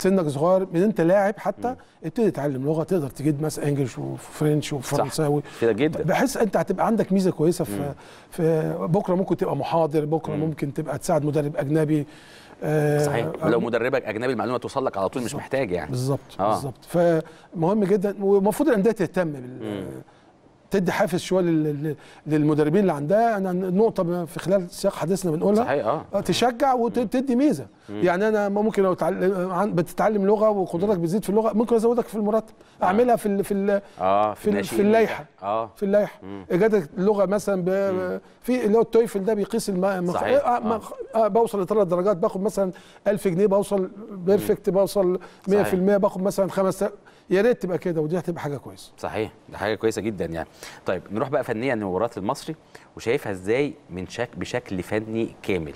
سنك صغير من انت لاعب حتى ابتدي تتعلم لغه تقدر تجيب مثلا انجلش وفرنش وفرنساوي كده جدا بحيث انت هتبقى عندك ميزه كويسه في, في بكره ممكن تبقى محاضر بكره مم. ممكن تبقى تساعد مدرب اجنبي آه، صحيح ولو مدربك اجنبي المعلومه توصل لك على طول مش محتاج يعني بالظبط آه. بالظبط فمهم جدا والمفروض الانديه تهتم بال مم. تدي حافز شويه لل- لل- للمدربين اللي عندها انا النقطه في خلال سياق حديثنا بنقولها صحيح اه آه، تشجع وتدي ميزه يعني انا ممكن لو تعلم عن- بتتعلم لغه وقدرتك بتزيد في اللغه ممكن ازودك في المرتب اعملها في ال في ال اه في ال- الناشئين في اللائحة. اه في اللائحه مم. اجاده اللغه مثلا ب... في اللي هو التويفل ده بيقيس الم... صحيح. آه. آه. آه. بوصل لثلاث درجات باخد مثلا 1000 جنيه بوصل بيرفكت بوصل 100% صحيح. باخد مثلا 5000 يا ريت تبقى كده ودي هتبقى حاجه كويسه صحيح ده حاجه كويسه جدا يعني طيب نروح بقى فنيا لمباراه المصري وشايفها ازاي من شك بشكل فني كامل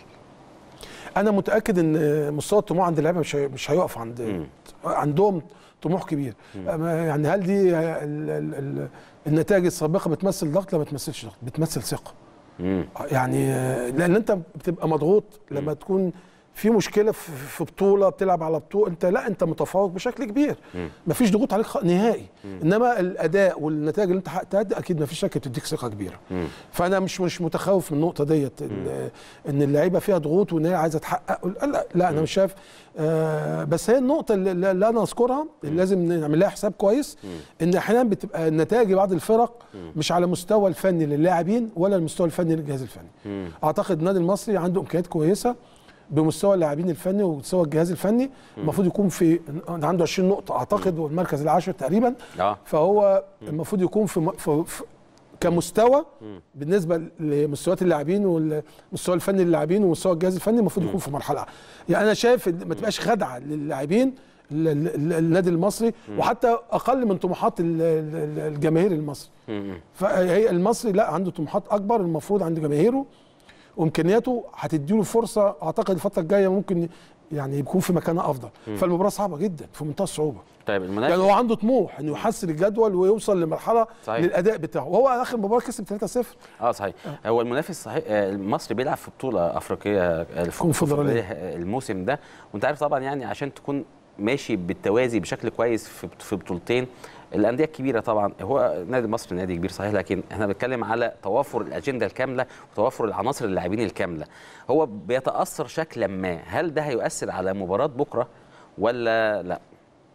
انا متاكد ان مستوى الطموح عند اللعيبه مش هي- مش هيقف عند مم. عندهم طموح كبير أما يعني هل دي ال... ال... ال... النتائج السابقه بتمثل ضغط لا ما بتمثلش ضغط بتمثل ثقه امم يعني آه، لان انت بتبقى مضغوط لما تكون في مشكله في في بطوله بتلعب على بطوله انت لا انت متفوق بشكل كبير مم. مفيش ضغوط عليك خ- نهائي انما الاداء والنتائج اللي انت حققتها دي اكيد مفيش شك بتديك ثقه كبيره مم. فانا مش مش متخوف من النقطه ديت ال- ان اللعيبه فيها ضغوط وان هي عايزه تحقق لا, لا انا مش شايف آه بس هي النقطه اللي, اللي انا اذكرها اللي لازم نعمل لها حساب كويس ان احيانا بتبقى النتائج بعض الفرق مش على المستوى الفني للاعبين ولا المستوى الفني للجهاز الفني مم. اعتقد النادي المصري عنده امكانيات كويسه بمستوى اللاعبين الفني ومستوى الجهاز الفني المفروض يكون في عنده 20 نقطه اعتقد والمركز العاشر تقريبا اه فهو المفروض يكون في, م- في, في كمستوى بالنسبه لمستويات اللاعبين والمستوى الفني للاعبين ومستوى الجهاز الفني المفروض يكون في مرحله يعني انا شايف إن ما تبقاش خدعه للاعبين ال- ال- النادي المصري وحتى اقل من طموحات ال- ال- الجماهير المصري مم. فهي المصري لا عنده طموحات اكبر المفروض عند جماهيره وامكانياته هتديله فرصه اعتقد الفتره الجايه ممكن يعني يكون في مكانه افضل فالمباراه صعبه جدا في منتهى الصعوبه طيب المنافس يعني هو عنده طموح انه يحسن الجدول ويوصل لمرحله صحيح. للاداء بتاعه وهو اخر مباراه كسب 3-0 اه صحيح هو المنافس صحيح آه، المصري بيلعب في بطوله افريقيه آه، الف- كونفدرالية. آه، الموسم ده وانت عارف طبعا يعني عشان تكون ماشي بالتوازي بشكل كويس في في بطولتين الانديه الكبيره طبعا هو نادي مصر نادي كبير صحيح لكن احنا بنتكلم على توافر الاجنده الكامله وتوافر العناصر اللاعبين الكامله هو بيتاثر شكلا ما هل ده هيؤثر على مباراه بكره ولا لا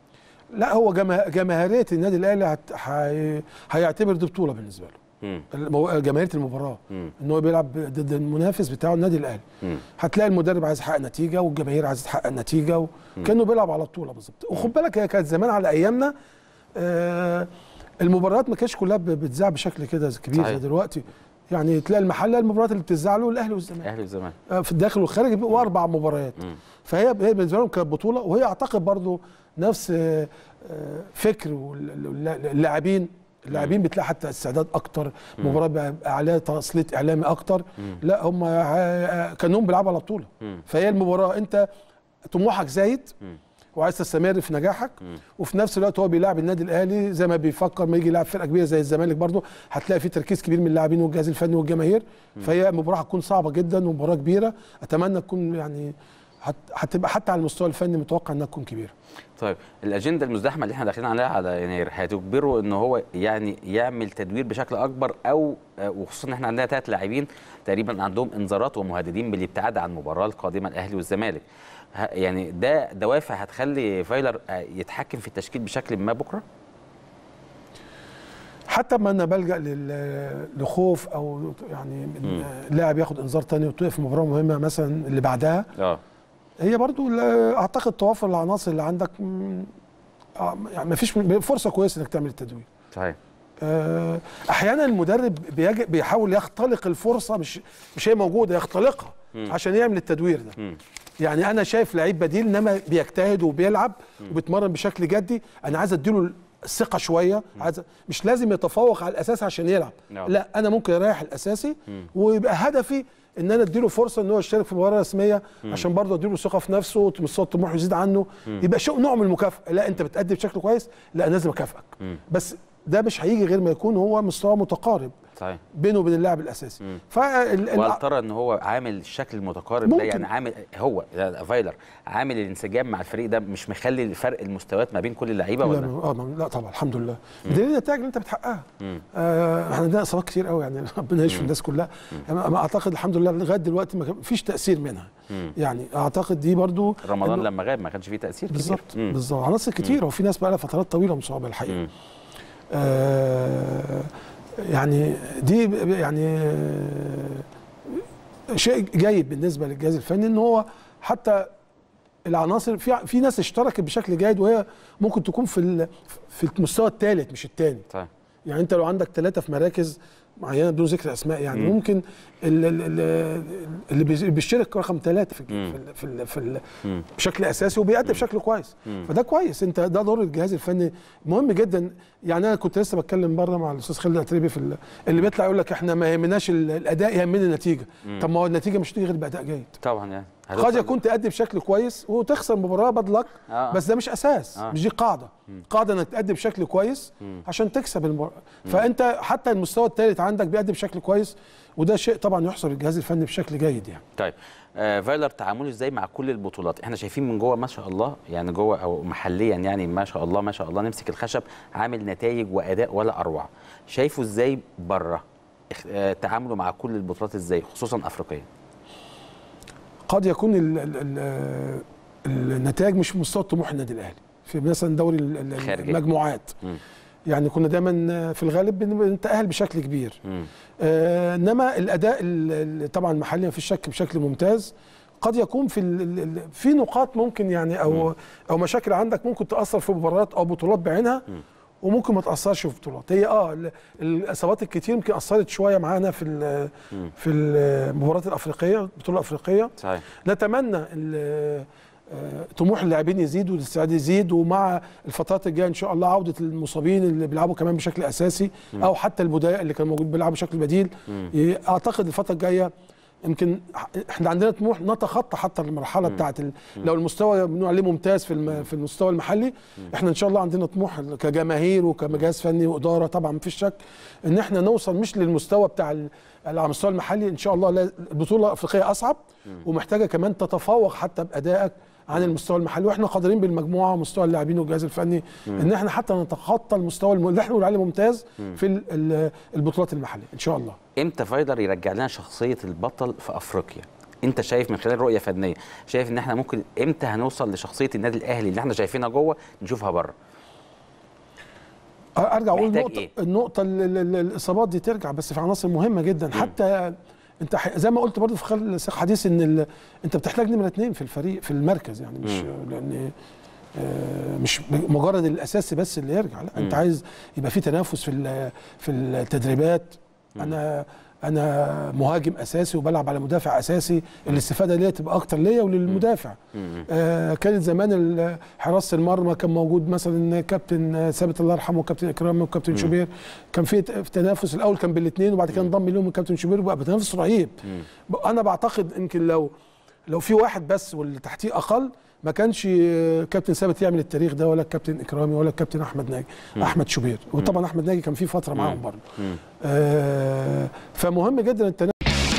لا هو جما- جماهيريه النادي الاهلي هت- هي- هيعتبر دي بطوله بالنسبه له مم. المو- جماهيريه المباراه مم. ان هو بيلعب ضد المنافس بتاعه النادي الاهلي مم. هتلاقي المدرب عايز يحقق نتيجه والجماهير عايزه تحقق نتيجه و... كانه بيلعب على بطوله بالظبط وخد بالك هي كانت زمان على ايامنا آه المباريات ما كانتش كلها ب- بتذاع بشكل كده كبير صحيح. زي دلوقتي يعني تلاقي المحله المباريات اللي بتذاع له الاهلي والزمالك اهلي والزمالك آه، في الداخل والخارج بيبقوا اربع مباريات مم. فهي هي بالنسبه لهم كانت بطوله وهي اعتقد برضو نفس آه، آه، فكر وال- وال- اللاعبين اللاعبين بتلاقي حتى استعداد اكتر مباراه بقى عليها تسليط اعلامي اكتر لا هم ع- كانهم بيلعبوا على بطوله مم. فهي المباراه انت طموحك زايد مم. وعايز تستمر في نجاحك مم. وفي نفس الوقت هو بيلاعب النادي الاهلي زي ما بيفكر ما يجي يلعب فرقه كبيره زي الزمالك برضه هتلاقي في تركيز كبير من اللاعبين والجهاز الفني والجماهير فهي مباراه هتكون صعبه جدا ومباراه كبيره اتمنى تكون يعني هت- هتبقى حتى على المستوى الفني متوقع انها تكون كبيره طيب الاجنده المزدحمه اللي احنا داخلين عليها على يناير هتجبره ان هو يعني يعمل تدوير بشكل اكبر او آه، وخصوصا ان احنا عندنا ثلاث لاعبين تقريبا عندهم انذارات ومهددين بالابتعاد عن المباراه القادمه الاهلي والزمالك ه- يعني ده دوافع هتخلي فايلر آه، يتحكم في التشكيل بشكل ما بكره حتى ما انا بلجا لل- لخوف او يعني من لاعب ياخد انذار تاني وتقف في مباراه مهمه مثلا اللي بعدها اه هي برضو ال- اعتقد توافر العناصر اللي عندك مم، آه، يعني ما فيش فرصه كويسه انك تعمل التدوير صحيح آه، احيانا المدرب بيجي بيحاول يختلق الفرصه مش مش هي موجوده يختلقها عشان يعمل التدوير ده مم. يعني انا شايف لعيب بديل انما بيجتهد وبيلعب وبيتمرن بشكل جدي انا عايز اديله الثقه شويه عايز مش لازم يتفوق على الاساس عشان يلعب نعم. لا انا ممكن اريح الاساسي ويبقى هدفي ان انا اديله فرصه ان هو يشترك في مباراه رسميه عشان برضه اديله ثقه في نفسه ومستوى الطموح يزيد عنه يبقى شيء نوع من المكافاه لا انت بتأدي بشكل كويس لا أنا لازم اكافئك بس ده مش هيجي غير ما يكون هو مستوى متقارب صحيح بينه وبين اللاعب الاساسي مم. فال ال- وهل ترى ان هو عامل الشكل المتقارب ده ممكن. يعني عامل هو ده فايلر عامل الانسجام مع الفريق ده مش مخلي فرق المستويات ما بين كل اللعيبه لا ولا لا, آه لا طبعا الحمد لله دي النتائج اللي انت بتحققها مم. آه احنا عندنا اصابات كتير قوي يعني ربنا يشفي الناس كلها يعني ما اعتقد الحمد لله لغايه دلوقتي ما كان- فيش تاثير منها مم. يعني اعتقد دي برضو رمضان إنه- لما غاب ما كانش فيه تاثير كبير بالظبط مم. بالظبط عناصر كتيره وفي ناس بقى لها فترات طويله مصابه الحقيقه مم. آه يعني دي ب- يعني آه، شيء جيد بالنسبه للجهاز الفني ان هو حتى العناصر في في ناس اشتركت بشكل جيد وهي ممكن تكون في ال- في المستوى الثالث مش الثاني صحيح يعني انت لو عندك ثلاثه في مراكز معينه بدون ذكر اسماء يعني مم. ممكن ال- ال- ال- اللي بيز- بيشترك رقم ثلاثه في مم. ال- في ال- في ال- مم. بشكل اساسي وبيأدي بشكل كويس مم. فده كويس انت ده دور الجهاز الفني مهم جدا يعني انا كنت لسه بتكلم بره مع الاستاذ خالد الاتربي في ال- اللي بيطلع يقول لك احنا ما يهمناش ال- الاداء يهمنا النتيجه طب ما هو النتيجه مش تيجي غير باداء جيد طبعا يعني قد هتوصل- يكون تأدي بشكل كويس وتخسر مباراه باد لك آه. بس ده مش اساس آه. مش دي قاعده قاعده انك تأدي بشكل كويس مم. عشان تكسب المباراه فانت حتى المستوى الثالث عندك بيأدي بشكل كويس وده شيء طبعا يحسب الجهاز الفني بشكل جيد يعني طيب آه فايلر تعامله ازاي مع كل البطولات احنا شايفين من جوه ما شاء الله يعني جوه او محليا يعني ما شاء الله ما شاء الله نمسك الخشب عامل نتائج واداء ولا اروع شايفه ازاي بره اخ- آه تعامله مع كل البطولات ازاي خصوصا افريقيا قد يكون ال ال ال النتائج مش في مستوى طموح النادي الاهلي في مثلا دوري ال- ال- خارجي. المجموعات مم. يعني كنا دايما في الغالب بن- بنتأهل بشكل كبير مم. آه، انما الاداء ال- ال- طبعا المحلي ما فيش شك بشكل ممتاز قد يكون في ال- ال- ال- في نقاط ممكن يعني او او مشاكل عندك ممكن تاثر في مباريات او بطولات بعينها وممكن ما تاثرش في بطولات هي اه ال- الاصابات الكتير يمكن اثرت شويه معانا في ال- في المباريات الافريقيه البطوله الافريقيه صحيح نتمنى ال- آه، طموح اللاعبين يزيد والاستعداد يزيد ومع الفترات الجايه ان شاء الله عوده المصابين اللي بيلعبوا كمان بشكل اساسي او حتى البدلاء اللي كانوا موجودين بيلعبوا بشكل بديل ي- اعتقد الفتره الجايه يمكن ح- احنا عندنا طموح نتخطى حتى المرحله بتاعت ال... لو المستوى بنقول عليه ممتاز في الم... في المستوى المحلي احنا ان شاء الله عندنا طموح كجماهير وكجهاز فني واداره طبعا مفيش شك ان احنا نوصل مش للمستوى بتاع ال... على المستوى المحلي ان شاء الله لا- البطوله الافريقيه اصعب ومحتاجه كمان تتفوق حتى بادائك عن المستوى المحلي واحنا قادرين بالمجموعه ومستوى اللاعبين والجهاز الفني ان احنا حتى نتخطى المستوى الم... اللي احنا بنقول عليه ممتاز في ال... ال- البطولات المحليه ان شاء الله امتى فايلر يرجع لنا شخصيه البطل في افريقيا انت شايف من خلال رؤيه فنيه شايف ان احنا ممكن امتى هنوصل لشخصيه النادي الاهلي اللي احنا شايفينها جوه نشوفها بره ارجع اقول محتاج النقطه إيه؟ النقطه ال- ال- ال- الاصابات دي ترجع بس في عناصر مهمه جدا حتى انت ح- زي ما قلت برضه في خلال سياق حديث ان ال- انت بتحتاج نمره اثنين في الفريق في المركز يعني مش لان آه، مش مجرد الاساسي بس اللي يرجع لا انت عايز يبقى في تنافس في ال- في التدريبات انا انا مهاجم اساسي وبلعب على مدافع اساسي الاستفاده ليا تبقى اكتر ليا وللمدافع آه كانت زمان ال- حراسه المرمى كان موجود مثلا كابتن آه، ثابت الله يرحمه وكابتن اكرامي وكابتن شوبير كان في ت- في تنافس الاول كان بالاثنين وبعد كده انضم لهم الكابتن شوبير وبقى بتنافس رهيب انا بعتقد يمكن لو لو في واحد بس واللي تحتيه اقل ما كانش آه، كابتن ثابت يعمل التاريخ ده ولا الكابتن اكرامي ولا الكابتن احمد ناجي احمد شوبير وطبعا احمد ناجي كان في فتره معاهم برضه آه فمهم جدا التنافس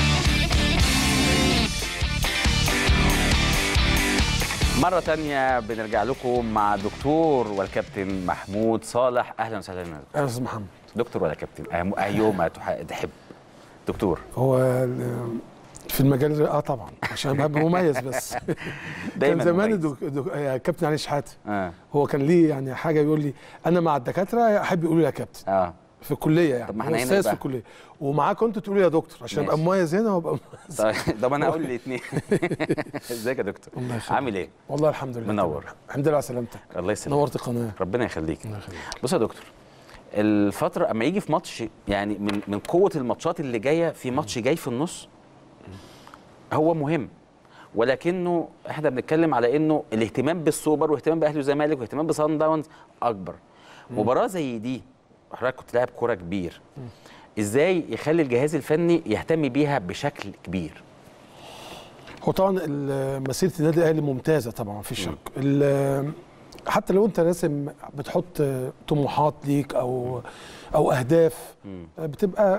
مرة تانية بنرجع لكم مع دكتور والكابتن محمود صالح أهلا وسهلا بك. يا استاذ محمد دكتور ولا كابتن أهم- أيهما تح- تحب دكتور هو ال- في المجال اه طبعا عشان ببقى مميز بس دايما كان زمان مميز. الدك- الدك- آه، كابتن علي شحاته اه هو كان ليه يعني حاجه يقول لي انا مع الدكاتره احب يقولوا لي يا كابتن اه في الكليه يعني طب ما هو احنا هنا استاذ في يبقى. الكليه ومعاك انت تقولوا لي يا دكتور عشان ابقى ماشي. مميز هنا وابقى مميز طيب طب انا اقول الاثنين ازيك يا دكتور الله يخليك. عامل ايه والله الحمد لله منور. تمام. الحمد لله على سلامتك الله يسلمك نورت القناه ربنا يخليك الله يخليك بص يا دكتور الفترة اما يجي في ماتش يعني من من قوة الماتشات اللي جاية في ماتش جاي في النص هو مهم ولكنه احنا بنتكلم على انه الاهتمام بالسوبر واهتمام باهلي وزمالك واهتمام بصن داونز اكبر مباراة زي دي حضرتك كنت لاعب كورة كبير ازاي يخلي الجهاز الفني يهتم بيها بشكل كبير هو طبعا ال- مسيره النادي الاهلي ممتازه طبعا ما فيش شك ال- حتى لو انت راسم بتحط طموحات ليك او او اهداف بتبقى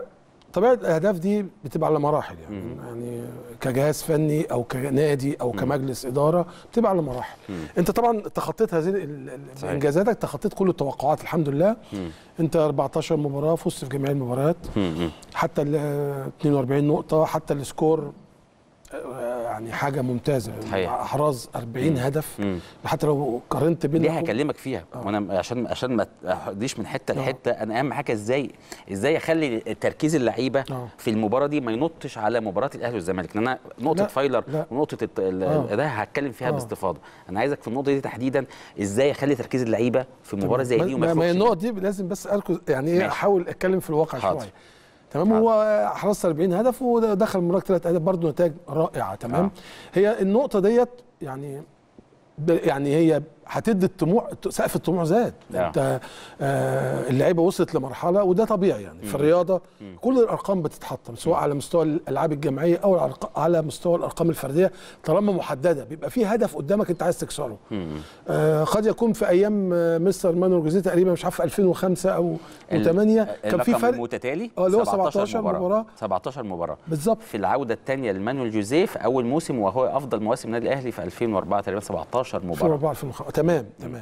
طبيعه الاهداف دي بتبقى على مراحل يعني يعني كجهاز فني او كنادي او كمجلس اداره بتبقى على مراحل انت طبعا تخطيت هذه ال- ال- صحيح. انجازاتك تخطيت كل التوقعات الحمد لله انت 14 مباراه فزت في جميع المباريات مم. حتى ال 42 نقطه حتى السكور آه، يعني حاجه ممتازه صحيح. احراز 40 هدف مم. حتى لو قارنت بين دي هكلمك فيها وانا عشان عشان ما تديش من حته آه. لحته انا اهم حاجه ازاي ازاي اخلي تركيز اللعيبه آه. في المباراه دي ما ينطش على مباراه الاهلي والزمالك لان انا نقطه لا، فايلر لا. ونقطه الت- ال- آه. ده هتكلم فيها آه. باستفاضه انا عايزك في النقطه دي تحديدا ازاي اخلي تركيز اللعيبه في مباراه زي دي ما, ما, ما هي يخرجش النقط دي لازم بس اركز يعني ايه ماشي. احاول اتكلم في الواقع حاضر. شويه تمام حاضر. هو حرز 40 هدف ودخل المباراه ثلاث اهداف برضه نتائج رائعه تمام آه. آه. هي النقطه ديت يعني ب- يعني هي هتدي الطموح سقف الطموح زاد آه. انت آه اللعيبه وصلت لمرحله وده طبيعي يعني في الرياضه كل الارقام بتتحطم سواء على مستوى الالعاب الجماعيه او على الأرق- على مستوى الارقام الفرديه طالما محدده بيبقى في هدف قدامك انت عايز تكسره آه قد يكون في ايام آه، مستر مانويل جوزيه تقريبا مش عارف 2005 او 2008 كان في الرقم فرق المتتالي اه اللي هو 17 مباراه 17 مباراه بالظبط في العوده الثانيه لمانويل جوزيف اول موسم وهو افضل مواسم النادي الاهلي في 2004 تقريبا 17 مباراه 2004 2005 تمام تمام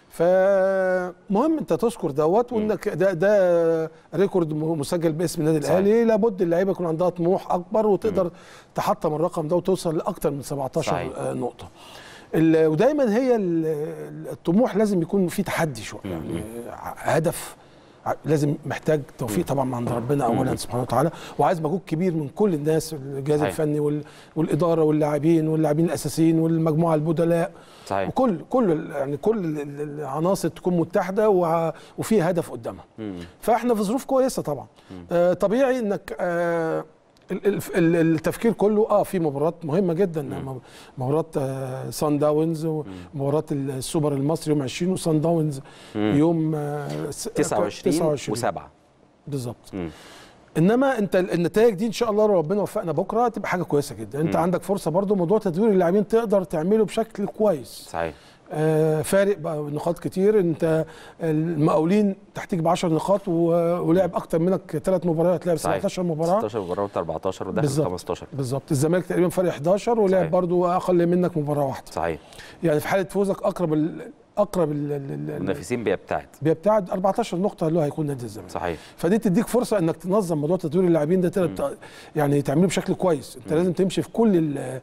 فمهم انت تذكر دوت وانك ده ده ريكورد م- مسجل باسم النادي صحيح. الاهلي لابد اللعيبه يكون عندها طموح اكبر وتقدر تحطم الرقم ده وتوصل لاكثر من 17 صحيح. آه، نقطه ال- ودايما هي ال- الطموح لازم يكون في تحدي شويه يعني ع- هدف ع- لازم محتاج توفيق طبعا من عند ربنا اولا سبحانه وتعالى وعايز مجهود كبير من كل الناس الجهاز صحيح. الفني وال- والاداره واللاعبين واللاعبين الاساسيين والمجموعه البدلاء صحيح وكل كل ال- يعني كل ال- ال- العناصر تكون متحده وع- وفي هدف قدامها فاحنا في ظروف كويسه طبعا آه طبيعي انك آه ال- ال- ال- التفكير كله اه في مباراه مهمه جدا م- مباراه آه سان داونز ومباراه السوبر المصري يوم 20 وسان داونز يوم آه س- 29 و7 بالظبط انما انت ال- النتائج دي ان شاء الله لو ربنا وفقنا بكره تبقى حاجه كويسه جدا انت عندك فرصه برضو موضوع تدوير اللاعبين تقدر تعمله بشكل كويس صحيح آه، فارق بقى نقاط كتير انت المقاولين تحتيك ب 10 نقاط و- ولعب اكتر منك ثلاث مباريات لعب صحيح. 17 مباراه 16 مباراه وانت 14 وداخل بالظبط. 15 بالظبط الزمالك تقريبا فرق 11 ولعب صحيح. برضو اقل منك مباراه واحده صحيح يعني في حاله فوزك اقرب ال اقرب ال- ال- ال- المنافسين بيبتعد بيبتعد 14 نقطه اللي هو هيكون نادي الزمالك صحيح فدي تديك فرصه انك تنظم موضوع تدوير اللاعبين ده تقدر يعني تعمله بشكل كويس انت لازم تمشي في كل ال-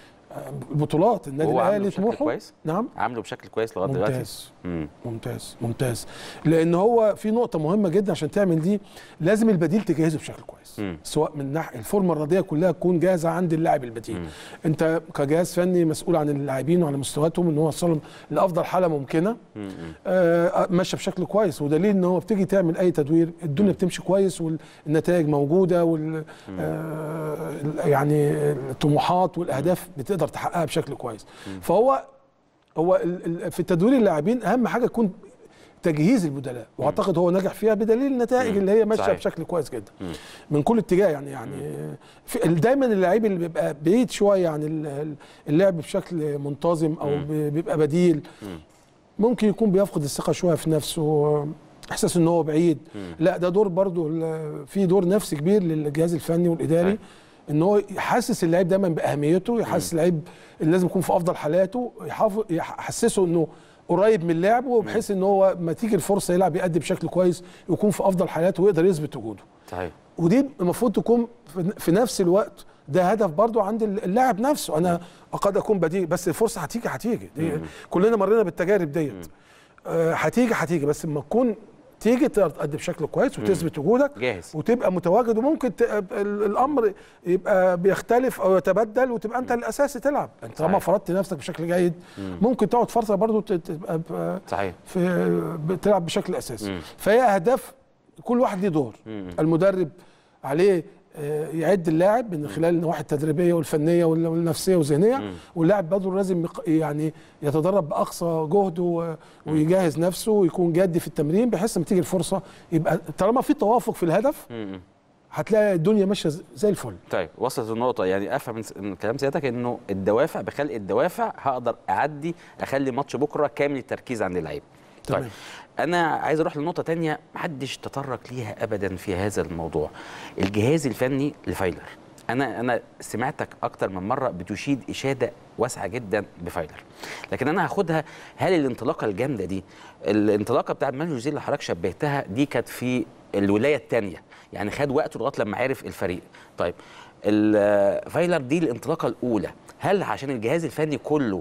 البطولات النادي وهو عامله الاهلي بشكل طموحه كويس نعم عامله بشكل كويس لغايه دلوقتي ممتاز مم. ممتاز ممتاز لان هو في نقطه مهمه جدا عشان تعمل دي لازم البديل تجهزه بشكل كويس مم. سواء من ناحيه الفورمه الرياضيه كلها تكون جاهزه عند اللاعب البديل مم. انت كجهاز فني مسؤول عن اللاعبين وعن مستوياتهم ان هو يوصلهم لافضل حاله ممكنه مم. مم. آه، ماشيه بشكل كويس ودليل ان هو بتيجي تعمل اي تدوير الدنيا بتمشي كويس والنتائج موجوده وال آه، يعني الطموحات والاهداف بتقدر تحققها بشكل كويس فهو هو ال- ال- في تدوير اللاعبين اهم حاجه يكون تجهيز البدلاء واعتقد هو نجح فيها بدليل النتائج مم. اللي هي ماشيه صحيح. بشكل كويس جدا مم. من كل اتجاه يعني يعني في دايما اللعيب اللي بيبقى بعيد شويه عن ال- ال- اللعب بشكل منتظم او مم. بي- بيبقى بديل مم. ممكن يكون بيفقد الثقه شويه في نفسه احساس ان هو بعيد مم. لا ده دور برضو ال- في دور نفسي كبير للجهاز الفني والاداري صحيح. ان هو يحسس اللعيب دايما باهميته يحسس اللعيب اللي لازم يكون في افضل حالاته يحافظ يحسسه انه قريب من لعبه بحيث ان هو ما تيجي الفرصه يلعب يأدي بشكل كويس يكون في افضل حالاته ويقدر يثبت وجوده صحيح ودي المفروض تكون في- في نفس الوقت ده هدف برضو عند اللاعب نفسه انا قد اكون بديل بس الفرصه هتيجي هتيجي دي كلنا مرينا بالتجارب ديت آه، هتيجي هتيجي بس لما تكون تيجي تقدر تأدي بشكل كويس وتثبت وجودك جاهز وتبقى متواجد وممكن ت- ال- الامر يبقى بيختلف او يتبدل وتبقى انت الاساسي تلعب انت طالما صحيح. فرضت نفسك بشكل جيد ممكن تقعد فتره برضو ت- تبقى ب- صحيح في بتلعب بشكل اساسي مم. فهي اهداف كل واحد ليه دور مم. المدرب عليه آه، يعد اللاعب من خلال النواحي التدريبيه والفنيه وال- والنفسيه والذهنيه مم. واللاعب برضه لازم يق- يعني يتدرب باقصى جهده و- ويجهز نفسه ويكون جادي في التمرين بحيث لما تيجي الفرصه يبقى طالما في توافق في الهدف مم. هتلاقي الدنيا ماشيه ز- زي الفل طيب وصلت النقطة يعني افهم من س- من كلام سيادتك انه الدوافع بخلق الدوافع هقدر اعدي اخلي ماتش بكرة كامل التركيز عند اللعيبة تمام. طيب انا عايز اروح لنقطه تانية محدش تطرق ليها ابدا في هذا الموضوع الجهاز الفني لفايلر انا انا سمعتك اكتر من مره بتشيد اشاده واسعه جدا بفايلر لكن انا هاخدها هل الانطلاقه الجامده دي الانطلاقه بتاعت مانو جوزيه اللي حضرتك شبهتها دي كانت في الولايه الثانيه يعني خد وقته لغايه لما عرف الفريق طيب ال- فايلر دي الانطلاقه الاولى هل عشان الجهاز الفني كله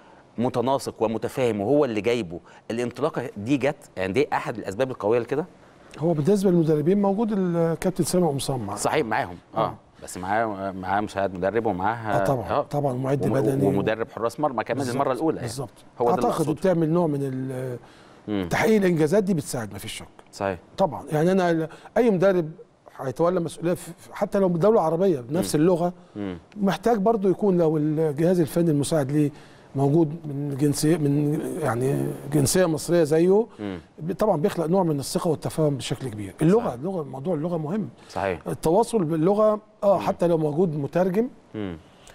متناسق ومتفاهم وهو اللي جايبه الانطلاقه دي جت يعني دي احد الاسباب القويه لكده هو بالنسبه للمدربين موجود الكابتن سامي قمصان معاه صحيح معاهم اه آه. بس معاه معاه مساعد مدرب ومعاه اه طبعا طبعا معد وم- بدني ومدرب حراس مرمى كمان بالظبط، المره الاولى يعني. بالظبط هو ده اللي اعتقد أقصده. بتعمل نوع من ال- مم. تحقيق الانجازات دي بتساعد ما فيش شك صحيح طبعا يعني انا ال- اي مدرب هيتولى مسؤوليه في- في- حتى لو دوله عربيه بنفس اللغه مم. محتاج برضو يكون لو الجهاز الفني المساعد ليه موجود من جنسيه من يعني جنسيه مصريه زيه مم. طبعا بيخلق نوع من الثقه والتفاهم بشكل كبير اللغه صحيح. اللغه موضوع اللغه مهم صحيح التواصل باللغه اه حتى لو موجود مترجم مم.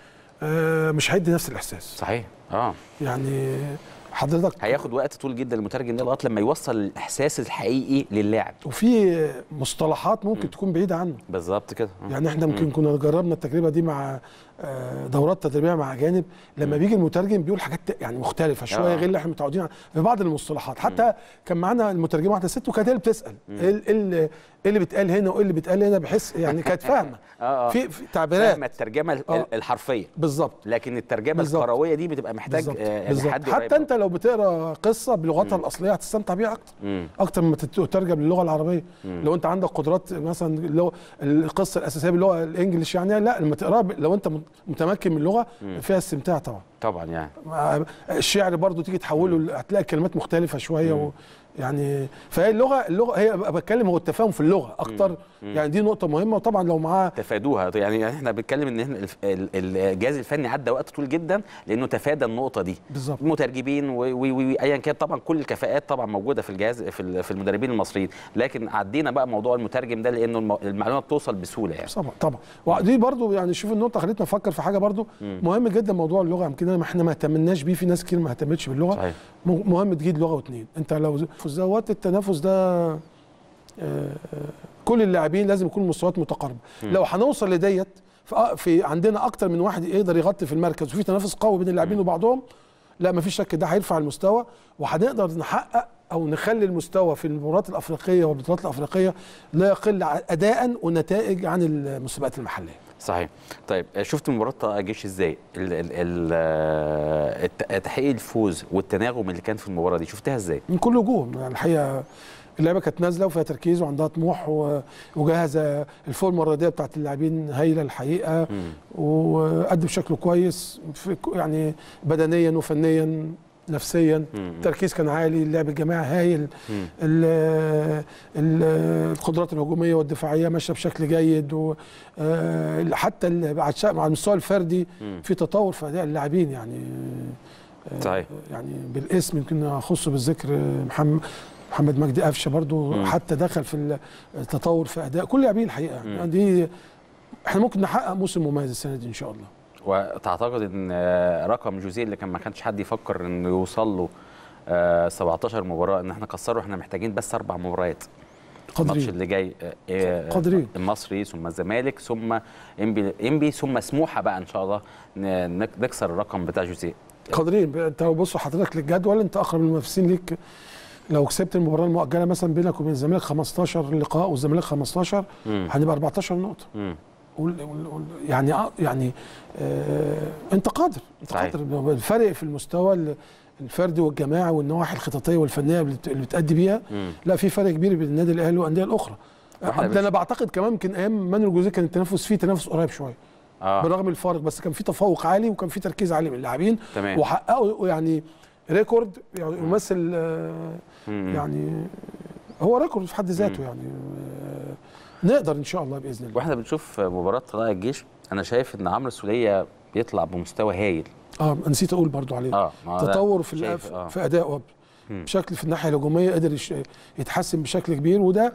آه مش هيدي نفس الاحساس صحيح اه يعني حضرتك هياخد وقت طول جدا المترجم ده لغايه لما يوصل الاحساس الحقيقي للاعب وفي مصطلحات ممكن تكون بعيده عنه بالظبط كده آه. يعني احنا ممكن كنا جربنا التجربه دي مع آه، دورات تدريبيه مع اجانب لما بيجي المترجم بيقول حاجات يعني مختلفه شويه آه. غير اللي احنا متعودين على- في بعض المصطلحات حتى كان معانا المترجمه واحده ست وكانت هي اللي بتسال ايه ال- إيه اللي إيه اللي بيتقال هنا وايه اللي بيتقال هنا بحيث يعني كانت فاهمه اه اه في, في تعبيرات فاهمه الترجمه ال- آه. الحرفيه بالظبط لكن الترجمه بالظبط. القرويه دي بتبقى محتاج بالظبط آه، يعني بالظبط حد قريب. حتى انت لو بتقرا قصه بلغتها الاصليه هتستمتع بيها اكتر مم. اكتر ما تترجم للغه العربيه لو انت عندك قدرات مثلا اللغة القصه الاساسيه باللغه الانجليش يعني لا لما تقراها ب- لو انت متمكن من اللغه فيها استمتاع طبعا طبعا يعني مع- الشعر برضو تيجي تحوله ل- هتلاقي كلمات مختلفه شويه و يعني فهي اللغه اللغه هي أبقى بتكلم هو التفاهم في اللغه اكتر يعني دي نقطه مهمه وطبعا لو معاه تفادوها يعني احنا بنتكلم ان احنا الف- ال- الجهاز الفني عدى وقت طويل جدا لانه تفادى النقطه دي بالظبط مترجمين وايا كان طبعا كل الكفاءات طبعا موجوده في الجهاز في ال- في المدربين المصريين لكن عدينا بقى موضوع المترجم ده لانه الم- المعلومه بتوصل بسهوله يعني طبعا طبعا ودي برضو يعني شوف النقطه خلتنا نفكر في حاجه برضو مهم جدا موضوع اللغه يمكن احنا ما اهتمناش بيه في ناس كتير ما اهتمتش باللغه صحيح م- مهم تجيد لغه واثنين انت لو التنافس دوت التنافس ده آه، كل اللاعبين لازم يكونوا مستويات متقاربه لو هنوصل لديت في في عندنا اكتر من واحد يقدر يغطي في المركز وفي تنافس قوي بين اللاعبين وبعضهم لا ما فيش شك ده هيرفع المستوى وهنقدر نحقق او نخلي المستوى في المباريات الافريقيه والبطولات الافريقيه لا يقل ع- اداء ونتائج عن المسابقات المحليه صحيح طيب آه، شفت مباراه طه الجيش ازاي ال- ال- ال- آه، الت- تحقيق الفوز والتناغم اللي كان في المباراه دي شفتها ازاي من كل وجوه يعني الحقيقه اللعبه كانت نازله وفيها تركيز وعندها طموح و- وجاهزه الفورمه الرياضيه بتاعت اللاعبين هايله الحقيقه وقدم بشكل كويس في ك- يعني بدنيا وفنيا نفسيا مم. التركيز كان عالي اللعب الجماعي هايل مم. ال- ال- القدرات الهجوميه والدفاعيه ماشيه بشكل جيد و- آه، حتى ال- على الش- على المستوى الفردي مم. في تطور في اداء اللاعبين يعني آه، صحيح. يعني بالاسم يمكن اخصه بالذكر محمد محمد مجدي قفشه برضو مم. حتى دخل في التطور في اداء كل اللاعبين الحقيقه مم. يعني دي احنا ممكن نحقق موسم مميز السنه دي ان شاء الله وتعتقد ان آه، رقم جوزيه اللي كان ما كانش حد يفكر انه يوصل له آه، 17 مباراه ان احنا كسره احنا محتاجين بس اربع مباريات الماتش قادرين اللي جاي آه، آه، قادرين. المصري ثم الزمالك ثم انبي انبي ثم سموحه بقى ان شاء الله ن- نك- نكسر الرقم بتاع جوزيه قادرين انت لو بص حضرتك للجدول انت اقرب المنافسين ليك لو كسبت المباراه المؤجله مثلا بينك وبين الزمالك 15 لقاء والزمالك 15 مم. هنبقى 14 نقطه مم. وال- وال- وال- يعني آه يعني آه انت قادر انت صحيح. قادر الفرق في المستوى ال- الفردي والجماعي والنواحي الخططيه والفنيه اللي بت- اللي بتأدي بيها مم. لا في فرق كبير بين النادي الاهلي والانديه الاخرى واحنا ده انا بعتقد كمان يمكن ايام مانويل جوزيه كان التنافس فيه تنافس قريب شويه اه بالرغم من الفارق بس كان في تفوق عالي وكان في تركيز عالي من اللاعبين تمام وحققوا يعني ريكورد يعني يمثل آه، مم. يعني هو ريكورد في حد ذاته يعني آه، نقدر ان شاء الله باذن الله واحنا بنشوف مباراه طلائع الجيش انا شايف ان عمرو السوليه بيطلع بمستوى هايل اه نسيت اقول برضو عليه اه ما ده تطور في شايف، الأف- آه. في ادائه مم. بشكل في الناحيه الهجوميه قدر يش- يتحسن بشكل كبير وده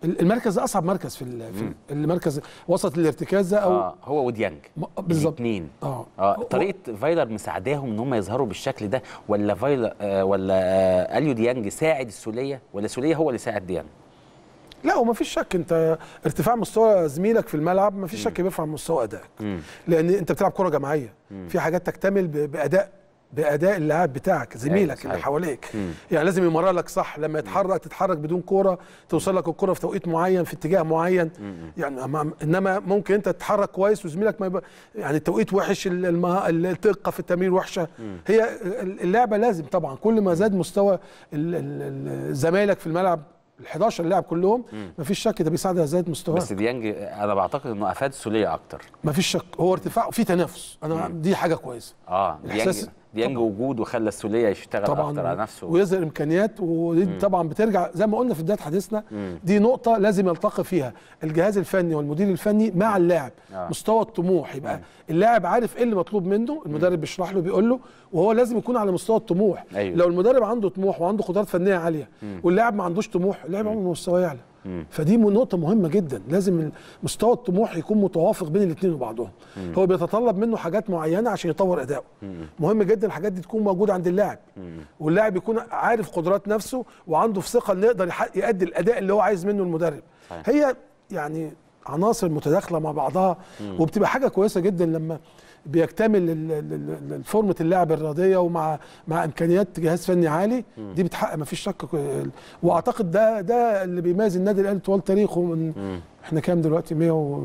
المركز ده اصعب مركز في ال- في ال- المركز وسط الارتكاز ده او اه هو وديانج م- بالظبط الاثنين اه اه طريقه فايلر مساعداهم ان هم يظهروا بالشكل ده ولا فايلر آه ولا آه اليو ديانج ساعد السوليه ولا السوليه هو اللي ساعد ديانج لا وما فيش شك انت ارتفاع مستوى زميلك في الملعب ما فيش شك بيرفع مستوى ادائك لان انت بتلعب كره جماعيه في حاجات تكتمل ب- باداء باداء اللاعب بتاعك زميلك اللي صحيح. حواليك يعني لازم يمرر لك صح لما يتحرك تتحرك بدون كوره توصل لك الكوره في توقيت معين في اتجاه معين يعني أما- انما ممكن انت تتحرك كويس وزميلك ما يبقى يعني التوقيت وحش ال- المه- الدقه في التمرير وحشه هي اللعبه لازم طبعا كل ما زاد مستوى ال- ال- ال- زمايلك في الملعب ال 11 لاعب كلهم مفيش شك ده بيساعد على زياده مستواك بس ديانج انا بعتقد انه افاد السوليه اكتر مفيش شك هو ارتفاع في تنافس انا دي حاجه كويسه اه ديانج الإحساس- ديانج وجوده خلى السوليه يشتغل اكتر على نفسه ويظهر امكانيات ودي طبعا بترجع زي ما قلنا في بدايه حديثنا دي نقطه لازم يلتقي فيها الجهاز الفني والمدير الفني مع اللاعب آه. مستوى الطموح يبقى اللاعب عارف ايه اللي مطلوب منه المدرب بيشرح له بيقول له وهو لازم يكون على مستوى الطموح أيوة. لو المدرب عنده طموح وعنده قدرات فنيه عاليه واللاعب ما عندوش طموح اللاعب عمره ما مستواه يعلى فدي م- نقطة مهمة جدا لازم مستوى الطموح يكون متوافق بين الاثنين وبعضهم هو بيتطلب منه حاجات معينة عشان يطور أداؤه مهم جدا الحاجات دي تكون موجودة عند اللاعب واللاعب يكون عارف قدرات نفسه وعنده في ثقة انه يقدر يحقق- يأدي الأداء اللي هو عايز منه المدرب صحيح. هي يعني عناصر متداخلة مع بعضها وبتبقى حاجة كويسة جدا لما بيكتمل ال- ال- ال- ال- فورمة اللاعب الرياضية ومع مع إمكانيات جهاز فني عالي دي بتحقق مفيش شك واعتقد ده ده اللي بيميز النادي الاهلي طوال تاريخه من احنا كام دلوقتي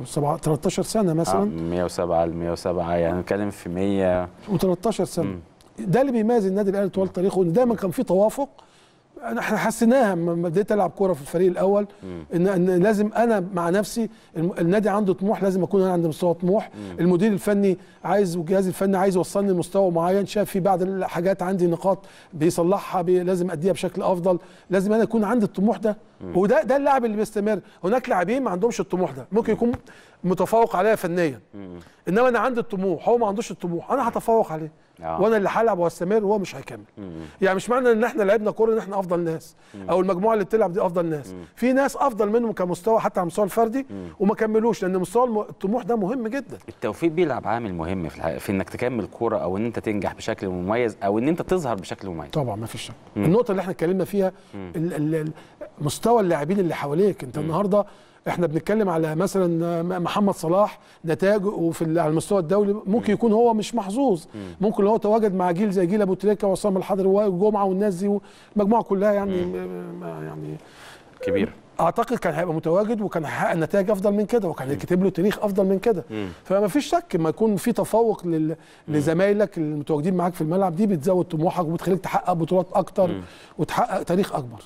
113 سنه آه مثلا 107 ل 107 يعني نتكلم في 100 و13 سنه ده اللي بيميز النادي الاهلي طوال تاريخه ان دايما كان في توافق أنا- احنا حسيناها لما بديت العب كوره في الفريق الاول ان, إن لازم انا مع نفسي الم- النادي عنده طموح لازم اكون انا عندي مستوى طموح المدير الفني عايز والجهاز الفني عايز يوصلني لمستوى معين شاف في بعض الحاجات عندي نقاط بيصلحها بي لازم اديها بشكل افضل لازم انا يكون عندي الطموح ده وده ده اللاعب اللي بيستمر هناك لاعبين ما عندهمش الطموح ده ممكن يكون متفوق عليا فنيا انما انا عندي الطموح هو ما عندوش الطموح انا هتفوق عليه آه. وانا اللي هلعب واستمر وهو مش هيكمل يعني مش معنى ان احنا لعبنا كوره ان احنا افضل ناس او المجموعه اللي بتلعب دي افضل ناس في ناس افضل منهم كمستوى حتى على المستوى الفردي وما كملوش لان مستوى الم- الطموح ده مهم جدا التوفيق بيلعب عامل مهم في, الح... في انك تكمل كوره او ان انت تنجح بشكل مميز او ان انت تظهر بشكل مميز طبعا ما فيش شك النقطه اللي احنا اتكلمنا فيها ال ال ال مستوى اللاعبين اللي حواليك انت النهارده احنا بنتكلم على مثلا محمد صلاح نتائجه وفي ال- على المستوى الدولي ممكن يكون هو مش محظوظ ممكن لو هو تواجد مع جيل زي جيل ابو تريكه وعصام الحضري وجمعه والناس دي المجموعه كلها يعني ما- يعني كبير اعتقد كان هيبقى متواجد وكان هيحقق نتائج افضل من كده وكان هيكتب له تاريخ افضل من كده فما فيش شك ما يكون في تفوق لل... لزمايلك المتواجدين معاك في الملعب دي بتزود طموحك وبتخليك تحقق بطولات اكتر وتحقق تاريخ اكبر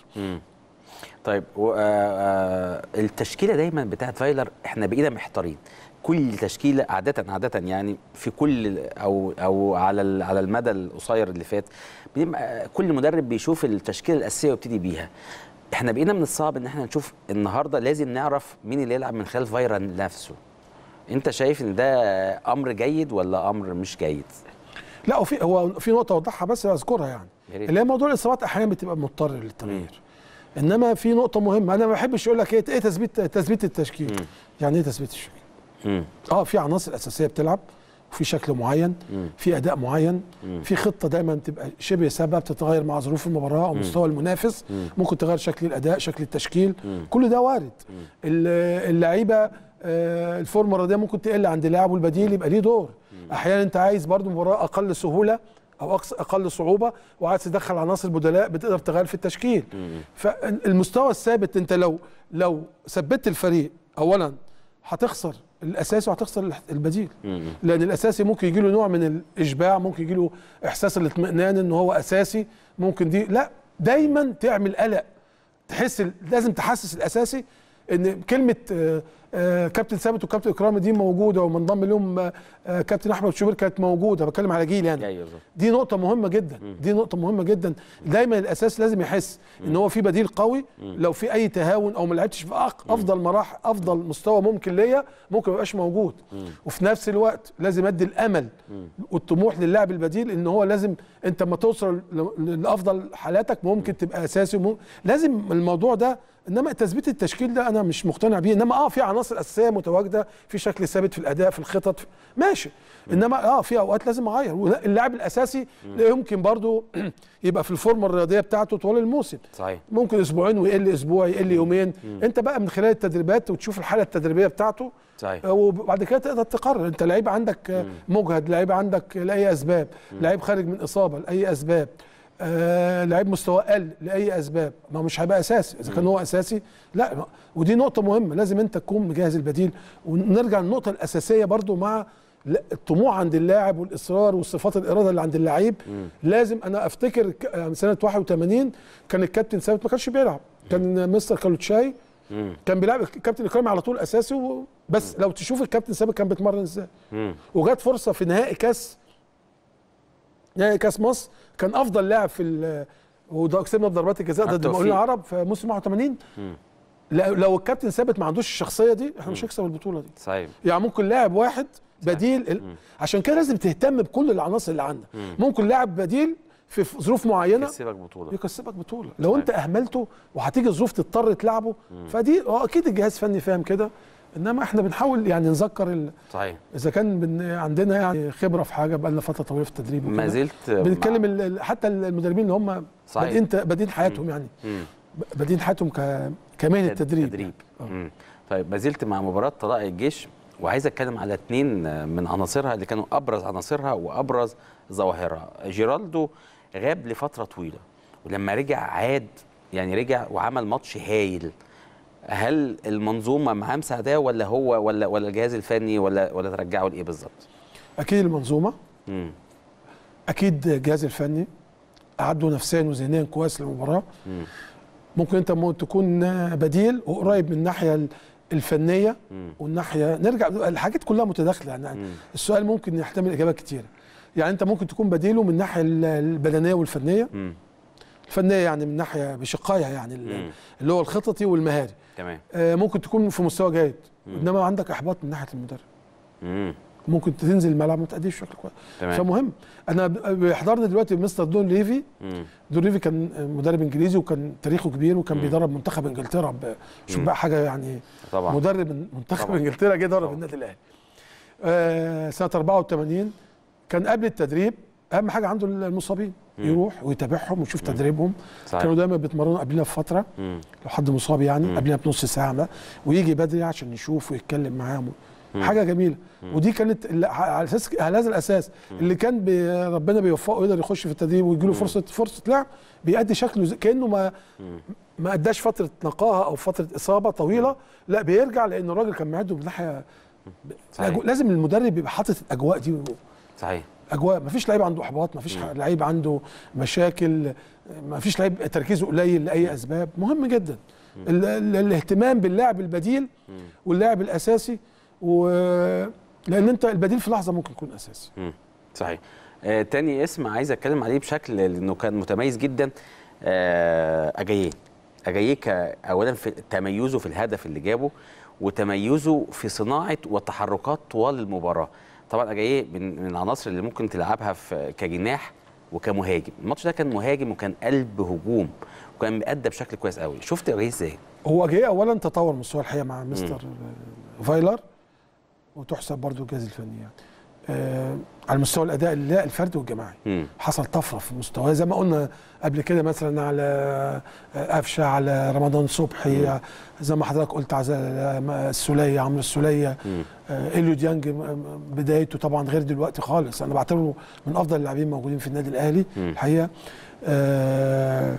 طيب و... آه... آه... التشكيله دايما بتاعت فايلر احنا بقينا محتارين كل تشكيله عاده عاده يعني في كل او او على ال- على المدى القصير اللي فات بيبقى كل مدرب بيشوف التشكيله الاساسيه ويبتدي بيها احنا بقينا من الصعب ان احنا نشوف النهارده لازم نعرف مين اللي يلعب من خلال فايرا نفسه انت شايف ان ده امر جيد ولا امر مش جيد لا وفي هو في نقطه اوضحها بس اذكرها يعني يا ريت. اللي هي موضوع الاصابات احيانا بتبقى مضطر للتغيير انما في نقطه مهمه انا ما بحبش اقول لك ايه ايه تثبيت تثبيت التشكيل يعني ايه تثبيت التشكيل مم. اه في عناصر اساسيه بتلعب وفي شكل معين في اداء معين في خطه دايما تبقى شبه ثابته بتتغير مع ظروف المباراه او مستوى المنافس ممكن تغير شكل الاداء شكل التشكيل كل ده وارد ال- اللعيبه آه، الفورمه الرياضيه ممكن تقل عند لاعب والبديل يبقى ليه دور احيانا انت عايز برضو مباراه اقل سهوله او أقص- اقل صعوبه وعايز تدخل عناصر بدلاء بتقدر تغير في التشكيل فالمستوى الثابت انت لو لو ثبت الفريق اولا هتخسر الاساسي وهتخسر البديل لان الاساسي ممكن يجي له نوع من الاشباع ممكن يجي له احساس الاطمئنان ان هو اساسي ممكن دي لا دايما تعمل قلق تحس ال- لازم تحسس الاساسي ان كلمه آه، آه، كابتن ثابت وكابتن اكرامي دي موجوده ومنضم لهم آه، آه، كابتن احمد شوبير كانت موجوده بتكلم على جيل يعني ايوه بالظبط دي نقطة مهمة جدا دي نقطة مهمة جدا دايما الأساس لازم يحس إن هو في بديل قوي لو في أي تهاون أو ما لعبتش في أق- أفضل مراحل أفضل مستوى ممكن ليا ممكن ما يبقاش موجود وفي نفس الوقت لازم أدي الأمل والطموح للاعب البديل إن هو لازم أنت لما توصل ل- لأفضل حالاتك ممكن تبقى أساسي ومم... لازم الموضوع ده انما تثبيت التشكيل ده انا مش مقتنع بيه انما اه في عناصر اساسيه متواجده في شكل ثابت في الاداء في الخطط في ماشي انما اه في اوقات لازم اغير واللاعب الاساسي لا يمكن برضو يبقى في الفورمه الرياضيه بتاعته طوال الموسم صحيح ممكن اسبوعين ويقل اسبوع يقل يومين انت بقى من خلال التدريبات وتشوف الحاله التدريبيه بتاعته صحيح آه، وبعد كده تقدر تقرر انت لعيب عندك آه، مجهد لعيب عندك لاي اسباب لعيب خارج من اصابه لاي اسباب آه لعيب مستوى اقل لاي اسباب ما هو مش هيبقى اساسي اذا كان هو اساسي لا ما- ودي نقطه مهمه لازم انت تكون مجهز البديل ونرجع للنقطه الاساسيه برضو مع لا- الطموح عند اللاعب والاصرار والصفات الاراده اللي عند اللعيب لازم انا افتكر ك- آه، سنه 81 كان الكابتن ثابت ما كانش بيلعب كان مستر كالوتشاي مم. كان بيلعب الكابتن اكرامي على طول اساسي و... بس لو تشوف الكابتن ثابت كان بيتمرن ازاي مم. وجات فرصه في نهائي كاس نهائي كاس مصر كان افضل لاعب في ال... وده كسبنا بضربات الجزاء ضد التوفيق. المقاولين العرب في موسم 81 مم. لا- لو الكابتن ثابت ما عندوش الشخصيه دي احنا مش هنكسب البطوله دي صحيح يعني ممكن لاعب واحد بديل ال... عشان كده لازم تهتم بكل العناصر اللي عندك ممكن لاعب بديل في في ظروف معينه كسبك بطوله يكسبك بطوله لو انت اهملته وهتيجي ظروف تضطر تلعبه فدي اه اكيد الجهاز الفني فاهم كده انما احنا بنحاول يعني نذكر ال... صحيح اذا كان بن... عندنا يعني خبره في حاجه بقى لنا فتره طويله في التدريب ما وكده. زلت بنتكلم ال... ال- حتى المدربين اللي هم صحيح. بادئين ت- بادئين حياتهم يعني مم. بادئين حياتهم ك... كمهنه تدريب تدريب آه. مم. طيب ما زلت مع مباراه طلائع الجيش وعايز اتكلم على اثنين من عناصرها اللي كانوا ابرز عناصرها وابرز ظواهرها جيرالدو غاب لفتره طويله ولما رجع عاد يعني رجع وعمل ماتش هايل هل المنظومه معاه مساعداه ولا هو ولا ولا الجهاز الفني ولا ولا ترجعه لايه بالظبط؟ اكيد المنظومه مم. اكيد الجهاز الفني اعدوا نفسيا وذهنيا كويس للمباراه مم. ممكن انت ممكن تكون بديل وقريب من الناحيه ال- الفنيه مم. والناحيه نرجع الحاجات كلها متداخله يعني مم. السؤال ممكن يحتمل اجابات كتيره يعني انت ممكن تكون بديله من الناحيه ال- البدنيه والفنيه مم. الفنيه يعني من ناحيه بشقائها يعني ال- مم. اللي هو الخططي والمهاري تمام آه، ممكن تكون في مستوى جيد انما عندك احباط من ناحيه المدرب مم. ممكن تنزل الملعب ما تأديش بشكل كويس تمام فمهم انا ب- بيحضرني دلوقتي مستر دون ليفي مم. دون ليفي كان مدرب انجليزي وكان تاريخه كبير وكان بيدرب منتخب انجلترا ب- شوف مم. بقى حاجه يعني طبعا مدرب من منتخب طبعا. انجلترا جه درب طبعا. النادي الاهلي آه سنه 84 كان قبل التدريب اهم حاجه عنده المصابين مم. يروح ويتابعهم ويشوف تدريبهم صحيح كانوا دايما بيتمرنوا قبلنا بفتره مم. لو حد مصاب يعني مم. قبلنا بنص ساعه بقى ويجي بدري عشان يشوف ويتكلم معاهم مم. حاجه جميله ودي كانت اللي- على اساس على هذا الاساس اللي كان بي ربنا بيوفقه يقدر يخش في التدريب ويجي له فرصه فرصه لعب بيأدي شكله زي- كانه ما مم. ما اداش فتره نقاهه او فتره اصابه طويله لا بيرجع لان الراجل كان معده من ناحيه صحيح. الأجو- لازم المدرب يبقى حاطط الاجواء دي صحيح اجواء ما فيش لعيب عنده احباط ما فيش لعيب عنده مشاكل ما فيش لعيب تركيزه قليل لاي اسباب مهم جدا ال ال الاهتمام باللاعب البديل واللاعب الاساسي و لان انت البديل في لحظه ممكن يكون اساسي مم. صحيح آه تاني اسم عايز اتكلم عليه بشكل لانه كان متميز جدا آه اجاييه اجاييه ك- اولا في تميزه في الهدف اللي جابه وتميزه في صناعه والتحركات طوال المباراه طبعا اجاييه من من العناصر اللي ممكن تلعبها في كجناح وكمهاجم الماتش ده كان مهاجم وكان قلب هجوم وكان مأدى بشكل كويس قوي شفت اجاييه ازاي هو جه اولا تطور مستوى الحقيقه مع مستر فايلر وتحسب برضو الجهاز الفني يعني آه على مستوى الاداء اللا- الفردي والجماعي مم. حصل طفره في مستواه زي ما قلنا قبل كده مثلا على آه، قفشه على رمضان صبحي زي ما حضرتك قلت على السوليه عمرو السوليه مم. آه، اليو ديانج م- بدايته طبعا غير دلوقتي خالص انا بعتبره من افضل اللاعبين موجودين في النادي الاهلي مم. الحقيقه آه،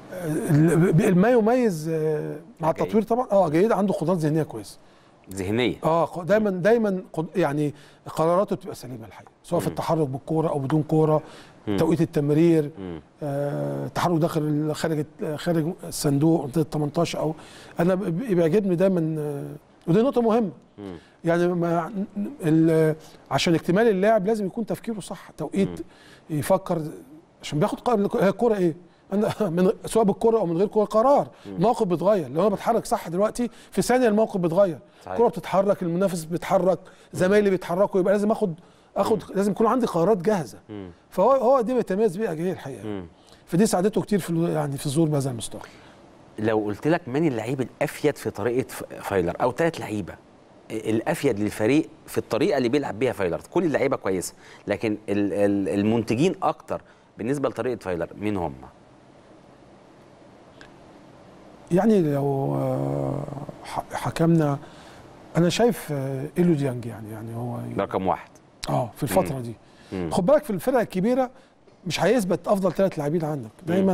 ال- ما يميز آه، مع جيد. التطوير طبعا اه جيد عنده قدرات ذهنيه كويسه ذهنيه اه ق- دايما دايما قد- يعني قراراته بتبقى سليمه الحقيقه سواء في التحرك بالكوره او بدون كوره مم. توقيت التمرير مم. آه، تحرك داخل ال- خارج خارج الصندوق منطقه 18 او انا ب- بيعجبني دايما آه، ودي نقطه مهمه يعني ما ال- عشان اكتمال اللاعب لازم يكون تفكيره صح توقيت يفكر عشان بياخد قرار هي الكوره ايه انا من سواء بالكوره او من غير كوره قرار الموقف بيتغير لو انا بتحرك صح دلوقتي في ثانيه الموقف بيتغير صحيح. الكوره بتتحرك المنافس بيتحرك زمايلي بيتحركوا يبقى لازم اخد اخد لازم يكون عندي قرارات جاهزه فهو هو دي بيتميز بيها اجاييه الحقيقه فدي ساعدته كتير في ال- يعني في الظهور بهذا المستوى لو قلت لك من اللعيب الافيد في طريقه ف- فايلر او ثلاث لعيبه الافيد للفريق في الطريقه اللي بيلعب بيها فايلر كل اللعيبه كويسه لكن ال- ال- المنتجين اكتر بالنسبه لطريقه فايلر مين هم يعني لو آه، ح- حكمنا انا شايف آه، ايلو ديانج يعني يعني هو ده رقم واحد اه في الفتره دي مم. خد بالك في الفرق الكبيره مش هيثبت افضل ثلاث لاعبين عندك دايما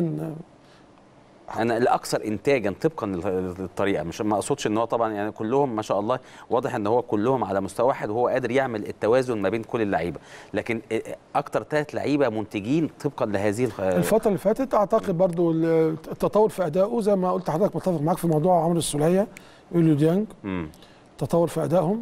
آه، انا الاكثر انتاجا طبقا لل- للطريقه مش ما اقصدش ان هو طبعا يعني كلهم ما شاء الله واضح ان هو كلهم على مستوى واحد وهو قادر يعمل التوازن ما بين كل اللعيبه لكن اكتر ثلاث لعيبه منتجين طبقا لهذه الخ- الفتره اللي فاتت اعتقد برضو ال- التطور في ادائه زي ما قلت لحضرتك متفق معاك في موضوع عمرو السوليه ايلو ديانج مم. تطور في ادائهم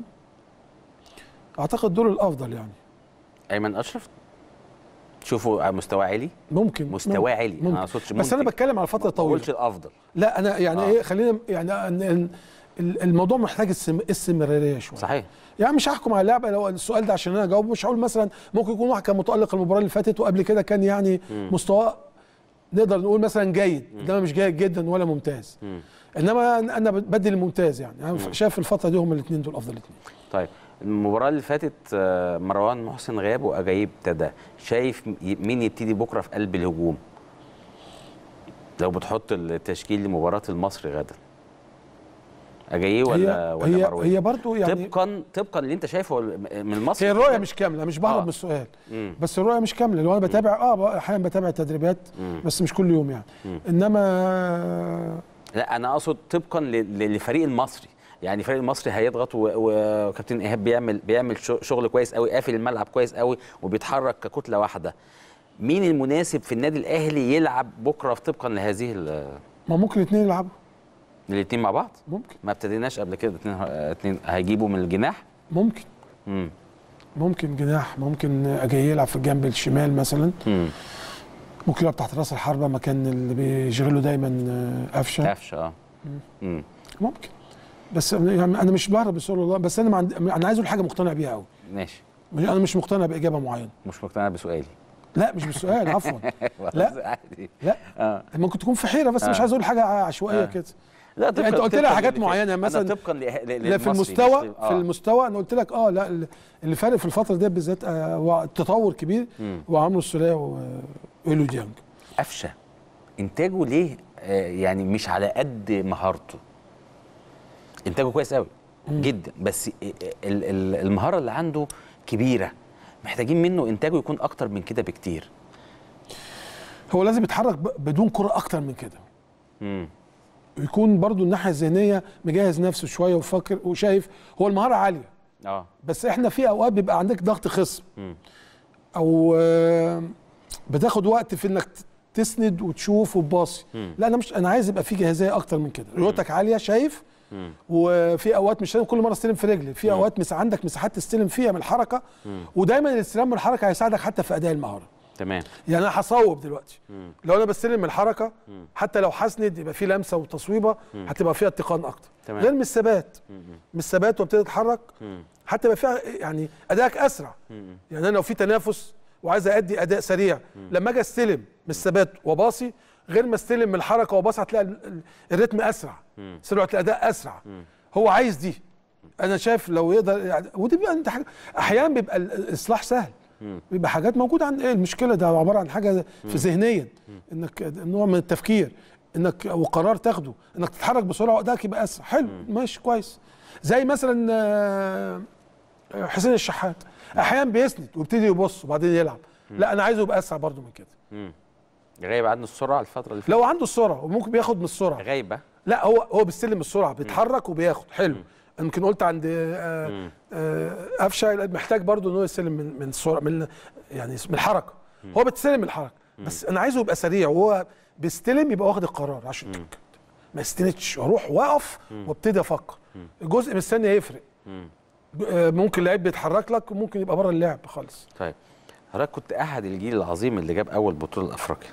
اعتقد دول الافضل يعني ايمن اشرف شوفوا على مستوى عالي ممكن مستوى عالي ممكن. انا ما اقصدش بس انا منتج. بتكلم على فتره ما طويله بقولش الافضل لا انا يعني آه. ايه خلينا يعني أن- أن- ال- الموضوع محتاج استم- استمراريه شويه صحيح يعني مش هحكم على اللعبه لو السؤال ده عشان انا اجاوبه مش هقول مثلا ممكن يكون واحد كان متالق المباراه اللي فاتت وقبل كده كان يعني مستواه نقدر نقول مثلا جيد انما مش جيد جدا ولا ممتاز مم. انما انا بدي الممتاز يعني انا شايف الفتره دي هم الاثنين دول افضل اثنين طيب المباراة اللي فاتت آه، مروان محسن غاب وأجايب ابتدى شايف م- مين يبتدي بكرة في قلب الهجوم لو بتحط التشكيل لمباراة المصري غدا أجاييه ولا هي ولا هي مروان هي برضه يعني طبقا طبقا اللي انت شايفه من المصري هي الرؤيه مش كامله مش بهرب آه. من السؤال مم. بس الرؤيه مش كامله لو انا بتابع اه بقى احيانا بتابع التدريبات مم. بس مش كل يوم يعني مم. انما لا انا اقصد طبقا ل- ل- للفريق المصري يعني الفريق المصري هيضغط و- و- وكابتن ايهاب بيعمل بيعمل شو- شغل كويس قوي قافل الملعب كويس قوي وبيتحرك ككتله واحده مين المناسب في النادي الاهلي يلعب بكره في طبقا لهذه ما ممكن الاثنين يلعبوا الاثنين مع بعض ممكن ما ابتديناش قبل كده اتنين اتنين هيجيبوا من الجناح ممكن امم ممكن جناح ممكن اجي يلعب في الجنب الشمال مثلا امم ممكن يلعب تحت راس الحربه مكان اللي بيشغله دايما آه، قفشه قفشه اه امم ممكن بس يعني انا مش بهرب بسؤال الله بس انا ما عندي انا عايز اقول حاجه مقتنع بيها قوي ماشي انا مش مقتنع باجابه معينه مش مقتنع بسؤالي لا مش بالسؤال عفوا لا. عادي لا اه ممكن تكون في حيره بس مش آه. عايز اقول حاجه عشوائيه آه. كده لا يعني انت قلت لي طبقاً حاجات للي- معينة أنا مثلاً طبقا ل- ل- لا في للمصري، المستوى مش- في المستوى انا قلت لك اه لا ال- اللي فارق في الفتره دي بالذات آه هو التطور كبير مم. وعمرو السوليه وايلو ديانج قفشه انتاجه ليه آه، يعني مش على قد مهارته انتاجه كويس قوي جدا بس ال- ال- المهاره اللي عنده كبيره محتاجين منه انتاجه يكون اكتر من كده بكتير هو لازم يتحرك ب- بدون كره اكتر من كده امم ويكون برضو الناحيه الذهنيه مجهز نفسه شويه وفكر وشايف هو المهاره عاليه اه بس احنا في اوقات بيبقى عندك ضغط خصم مم. او آه، بتاخد وقت في انك ت- تسند وتشوف وتباصي لا انا مش انا عايز يبقى في جاهزيه اكتر من كده رؤيتك عاليه شايف مم. وفي اوقات مش لازم كل مره استلم في رجلي في اوقات مس عندك مساحات تستلم فيها من الحركه ودايما الاستلام من الحركه هيساعدك حتى في اداء المهاره تمام يعني انا هصوب دلوقتي لو انا بستلم من الحركه حتى لو هسند يبقى في لمسه وتصويبه هتبقى فيها اتقان اكتر تمام. غير من الثبات من الثبات وابتدي اتحرك حتى يبقى فيها يعني ادائك اسرع يعني انا لو في تنافس وعايز ادي اداء سريع لما اجي استلم من الثبات وباصي غير ما استلم من الحركه وباصي هتلاقي ال- ال- الريتم اسرع سرعه الاداء اسرع هو عايز دي انا شايف لو يقدر يعني ودي بيبقى انت حاجه احيانا بيبقى ال- الاصلاح سهل بيبقى حاجات موجوده عن ايه المشكله ده عباره عن حاجه في ذهنيا انك نوع من التفكير انك وقرار تاخده انك تتحرك بسرعه وادائك يبقى اسرع حلو ماشي كويس زي مثلا آه، حسين الشحات احيانا بيسند ويبتدي يبص وبعدين يلعب لا انا عايزه يبقى اسرع برضو من كده غايب عنه السرعه الفتره اللي فاتت لو عنده السرعه وممكن بياخد من السرعه غايبه لا هو هو بيستلم السرعه بيتحرك وبياخد حلو يمكن قلت عند آه، آه، قفشه محتاج برضو ان هو يستلم من من السرعه من يعني من الحركه هو بيستلم من الحركه بس انا عايزه يبقى سريع وهو بيستلم يبقى واخد القرار عشان ما يستندش واروح واقف وابتدي افكر جزء من الثانيه يفرق مم. آه، ممكن لعيب بيتحرك لك وممكن يبقى بره اللعب خالص طيب حضرتك كنت احد الجيل العظيم اللي جاب اول بطوله لافريقيا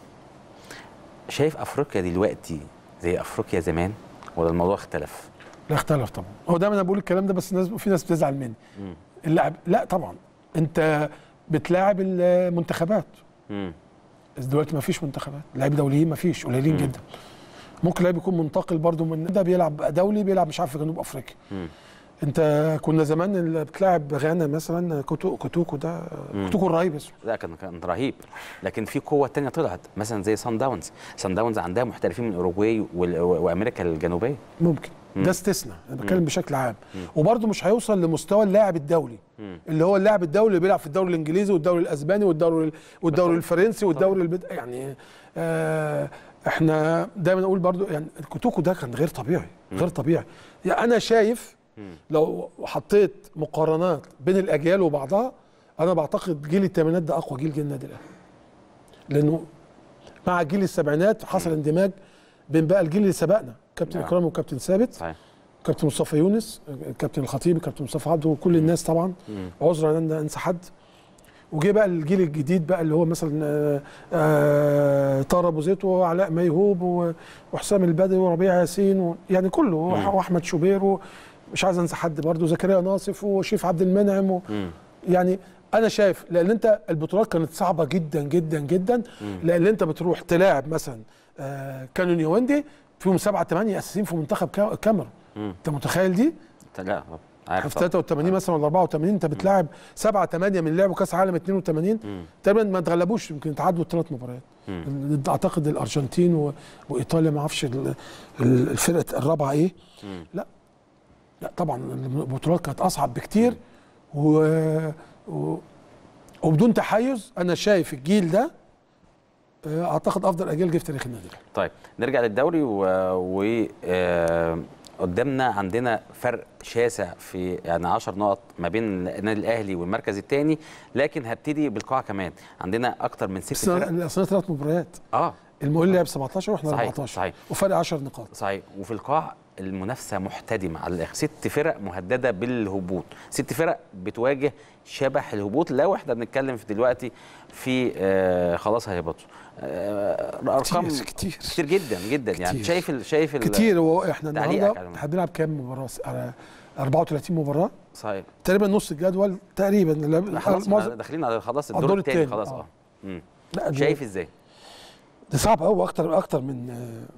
شايف افريقيا دلوقتي زي افريقيا زمان ولا الموضوع اختلف لا اختلف طبعا هو دايما انا بقول الكلام ده بس الناس في ناس بتزعل مني مم. اللاعب لا طبعا انت بتلاعب المنتخبات مم. بس دلوقتي ما فيش منتخبات لعيب دوليين ما فيش قليلين مم. جدا ممكن لعيب يكون منتقل برضو من ده بيلعب دولي بيلعب مش عارف في جنوب افريقيا مم. انت كنا زمان اللي بتلاعب غانا مثلا كوتو كوتوكو ده مم. كوتوكو الرهيب اسمه لا كان كان رهيب لكن في قوه تانية طلعت مثلا زي سان داونز سان داونز عندها محترفين من اوروجواي وال- وامريكا الجنوبيه ممكن مم. ده استثناء انا مم. بتكلم بشكل عام مم. وبرضه مش هيوصل لمستوى اللاعب الدولي مم. اللي هو اللاعب الدولي اللي بيلعب في الدوري الانجليزي والدوري الاسباني والدوري والدوري طبعاً. الفرنسي والدوري البد... يعني آه احنا دايما نقول برضو يعني الكوتوكو ده كان غير طبيعي غير طبيعي يعني انا شايف مم. لو حطيت مقارنات بين الاجيال وبعضها انا بعتقد جيل الثمانينات ده اقوى جيل جيل النادي الاهلي لانه مع جيل السبعينات حصل اندماج بين بقى الجيل اللي سبقنا كابتن نعم. اكرام وكابتن ثابت صحيح كابتن مصطفى يونس كابتن الخطيب كابتن مصطفى عبده وكل الناس طبعا مم. عذرا ان أنا انسى حد وجه بقى الجيل الجديد بقى اللي هو مثلا آه، آه، طارق ابو زيد وعلاء ميهوب و- وحسام البدوي وربيع ياسين و- يعني كله مم. واحمد شوبير و- مش عايز انسى حد برضه زكريا ناصف وشريف عبد المنعم و- مم. يعني انا شايف لان انت البطولات كانت صعبه جدا جدا جدا مم. لان انت بتروح تلاعب مثلا آه، كانون يوندي فيهم سبعه ثمانيه اساسيين في منتخب كا- كاميرون مم. انت متخيل دي؟ لا طب عارف في طبعاً. 83 مثلا ولا 84 انت بتلاعب سبعه ثمانيه من لعبوا كاس عالم 82 مم. تقريبا ما اتغلبوش يمكن تعادلوا ثلاث مباريات مم. ضد اعتقد الارجنتين و... وايطاليا ما اعرفش ال- ال- الفرقه الرابعه ايه مم. لا طبعا البطولات كانت اصعب بكتير و... و... وبدون تحيز انا شايف الجيل ده آه، اعتقد افضل اجيال جه في تاريخ النادي الأهلي. طيب نرجع للدوري و, و... آه... قدامنا عندنا فرق شاسع في يعني 10 نقط ما بين النادي الاهلي والمركز الثاني لكن هبتدي بالقاعه كمان عندنا اكتر من ست بس فرق اصلا ثلاث مباريات اه المقاولين لعب 17 واحنا صحيح، 14 صحيح. وفرق 10 نقاط صحيح وفي القاع المنافسه محتدمه على الاخر ست فرق مهدده بالهبوط ست فرق بتواجه شبح الهبوط لو احنا بنتكلم في دلوقتي في آه خلاص هيهبطوا آه ارقام كتير كتير كتير جدا جدا يعني كتير. شايف ال شايف ال كتير هو احنا تعليقك النهارده على- احنا بنلعب كام مباراه س- على 34 مباراه صحيح تقريبا نص الجدول تقريبا لا- خلاص معظم- احنا داخلين على خلاص الدور الدور الثاني التاني، خلاص آه. اه مم. لا ده- شايف ازاي ده صعب قوي اكتر اكتر من آه،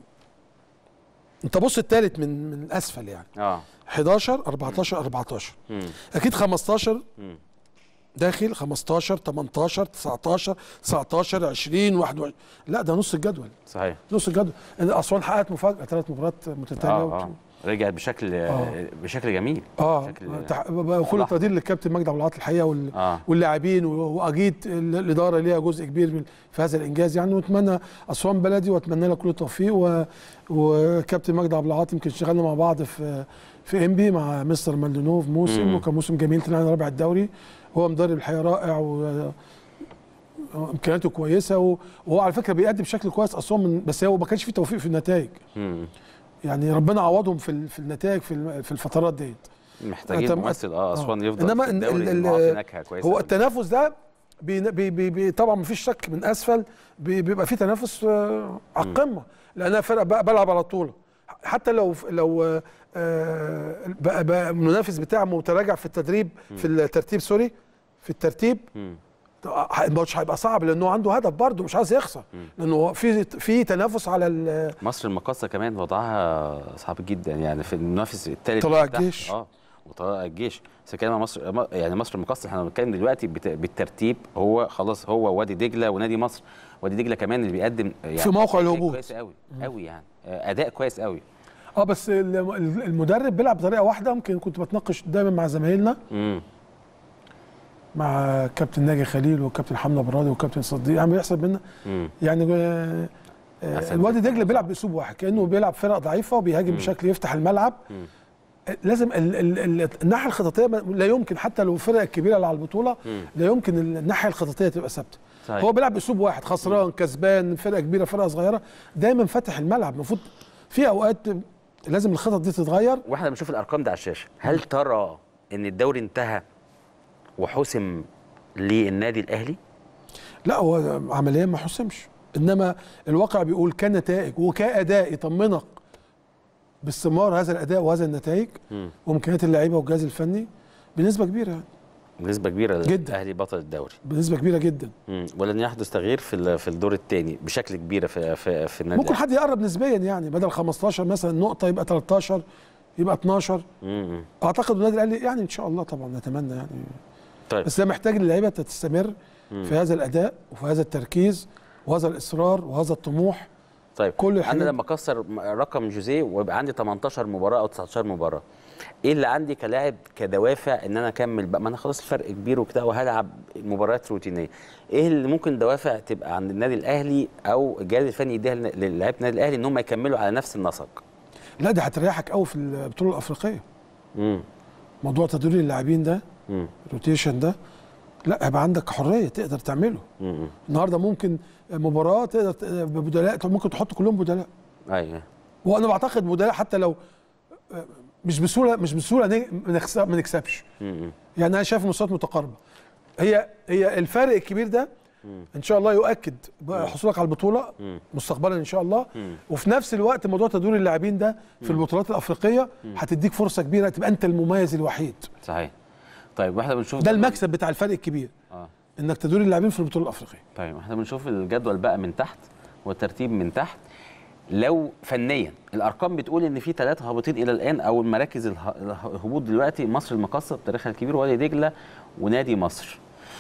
انت بص الثالث من من اسفل يعني اه 11 14 14 مم. اكيد 15 مم. داخل 15 18 19 19 20 21 لا ده نص الجدول صحيح نص الجدول إن اسوان حققت مفاجاه ثلاث مباريات متتاليه اه وت- اه رجعت بشكل آه. بشكل جميل اه بشكل تح- بقى كل لحظة. التقدير للكابتن مجدي عبد العاطي الحقيقه وال... اه واللاعبين و- واكيد ال- الاداره ليها جزء كبير من في هذا الانجاز يعني واتمنى اسوان بلدي واتمنى لها كل التوفيق و... وكابتن مجدي عبد العاطي يمكن اشتغلنا مع بعض في في انبي مع مستر مالدونوف موسم مم. وكان موسم جميل طلعنا رابع الدوري هو مدرب الحقيقه رائع و امكانياته كويسه و- وهو على فكره بيأدي بشكل كويس اسوان من بس هو ما كانش فيه توفيق في النتائج مم. يعني ربنا عوضهم في ال- في النتائج في الم- في الفترات ديت محتاجين أنت- ممثل اه اسوان يفضل إنما في ال- الدوري ال- لأن هو في ال- نكهه كويسه هو أوي. التنافس ده بي بي بي بي طبعا مفيش شك من اسفل بي بيبقى في تنافس آه، على القمه لانها فرق بقى بلعب على طول حتى لو لو آه، بقى, بقى المنافس بتاعه متراجع في التدريب في الترتيب سوري في الترتيب مم. الماتش هيبقى صعب لانه عنده هدف برضه مش عايز يخسر لانه هو في في تنافس على ال- مصر المقاصة كمان وضعها صعب جدا يعني في المنافس الثالث طلائع بتاعها. الجيش. اه وطلائع الجيش بس كلمة مصر م- يعني مصر المقاصة احنا بنتكلم دلوقتي بت- بالترتيب هو خلاص هو وادي دجله ونادي مصر وادي دجله كمان اللي بيقدم يعني في موقع أداء الهبوط. كويس قوي قوي يعني آه، اداء كويس قوي اه بس ال- ال- المدرب بيلعب بطريقه واحده يمكن كنت بتناقش دايما مع زمايلنا امم مع كابتن ناجي خليل وكابتن حمله برادي وكابتن صديق يعني بيحصل بينا امم يعني آه، آه، أحسن. الوادي دجله بيلعب باسلوب واحد كانه بيلعب فرق ضعيفه وبيهاجم بشكل يفتح الملعب مم. آه، لازم ال ال ال الناحيه الخططيه ما- لا يمكن حتى لو الفرق الكبيره اللي على البطوله مم. لا يمكن الناحيه الخططيه تبقى ثابته صحيح. هو بيلعب باسلوب واحد خسران كسبان فرقه كبيره فرقه صغيره دايما فاتح الملعب المفروض في اوقات لازم الخطط دي تتغير واحنا بنشوف الارقام دي على الشاشه هل ترى ان الدوري انتهى وحسم للنادي الاهلي لا هو عمليا ما حسمش انما الواقع بيقول كنتائج وكاداء يطمنك باستمرار هذا الاداء وهذا النتائج وامكانيات اللعيبه والجهاز الفني بنسبه كبيره يعني بنسبه كبيره جدا. الاهلي بطل الدوري بنسبه كبيره جدا مم. ولن يحدث تغيير في ال- في الدور الثاني بشكل كبير في في, في النادي ممكن حد يقرب نسبيا يعني بدل 15 مثلا نقطه يبقى 13 يبقى 12 مم. اعتقد النادي الاهلي يعني ان شاء الله طبعا نتمنى يعني طيب بس ده محتاج اللعيبه تستمر في هذا الاداء وفي هذا التركيز وهذا الاصرار وهذا الطموح طيب كل انا الحاجات- لما اكسر م- رقم جوزيه ويبقى عندي 18 مباراه او 19 مباراه ايه اللي عندي كلاعب كدوافع ان انا اكمل بقى ما انا خلاص الفرق كبير وكده وهلعب مباريات روتينيه ايه اللي ممكن دوافع تبقى عند النادي الاهلي او الجهاز الفني يديها لن- للاعيبه النادي الاهلي ان هم يكملوا على نفس النسق لا ده هتريحك قوي في البطوله الافريقيه امم موضوع تدوير اللاعبين ده امم روتيشن ده لا هيبقى عندك حريه تقدر تعمله امم النهارده ممكن مباراه تقدر ت- ببدلاء ممكن تحط كلهم بدلاء ايوه وانا بعتقد بدلاء حتى لو آه، مش بسهوله مش بسهوله ن- ما نخس- ما نكسبش امم يعني انا شايف مستويات متقاربه هي هي الفارق الكبير ده ان شاء الله يؤكد بقى حصولك على البطوله مستقبلا ان شاء الله وفي نفس الوقت موضوع تدوير اللاعبين ده في البطولات الافريقيه هتديك فرصه كبيره تبقى انت المميز الوحيد صحيح طيب واحنا بنشوف ده المكسب بتاع الفرق الكبير اه انك تدوير اللاعبين في البطوله الافريقيه طيب احنا بنشوف الجدول بقى من تحت والترتيب من تحت لو فنيا الارقام بتقول ان في ثلاثه هابطين الى الان او المراكز اله- الهبوط دلوقتي مصر المقاصه بتاريخها الكبير وادي دجله ونادي مصر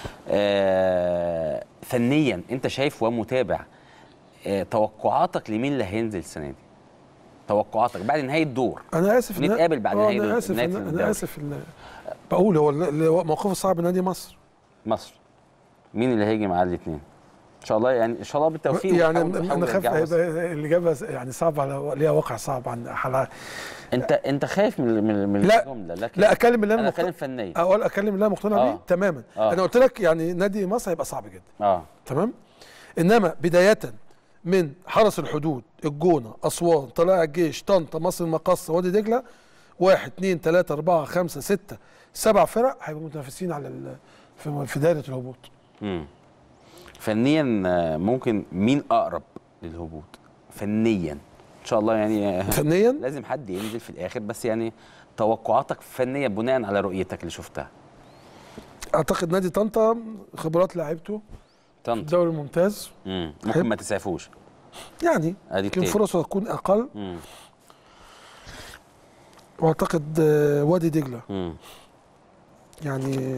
آه فنيا انت شايف ومتابع آه توقعاتك لمين اللي هينزل السنه دي توقعاتك بعد نهايه الدور انا اسف إن- نتقابل بعد آه، نهاية انا دور- اسف نهاية إن- الدوري. انا اسف إن- بقول هو ال- ال- موقفه صعب نادي مصر مصر مين اللي هيجي معاه الاثنين ان شاء الله يعني ان شاء الله بالتوفيق يعني ونحاول- نحاول انا خايف نرجع مصر. هيبقى الاجابه يعني صعبه على ليها واقع صعب عن حلقة. انت انت خايف من من من لا الجمله لكن لا اكلم اللي انا انا مقتنع اتكلم فنيا اقول اكلم اللي انا مقتنع آه. بيه تماما آه. انا قلت لك يعني نادي مصر هيبقى صعب جدا اه تمام انما بدايه من حرس الحدود الجونه اسوان طلائع الجيش طنطا مصر المقاصه وادي دجله واحد اثنين ثلاثة أربعة خمسة ستة سبع فرق هيبقوا متنافسين على ال- في في دايرة الهبوط مم. فنيا آه، ممكن مين اقرب للهبوط فنيا ان شاء الله يعني آه، فنيا لازم حد ينزل في الاخر بس يعني توقعاتك فنيا بناء على رؤيتك اللي شفتها أعتقد نادي طنطا خبرات لاعيبته في طنطا الدوري الممتاز مم. حب. ممكن ما تسعفوش يعني ادي يمكن التاني فرصه تكون أقل مم. وأعتقد آه، وادي دجلة مم. يعني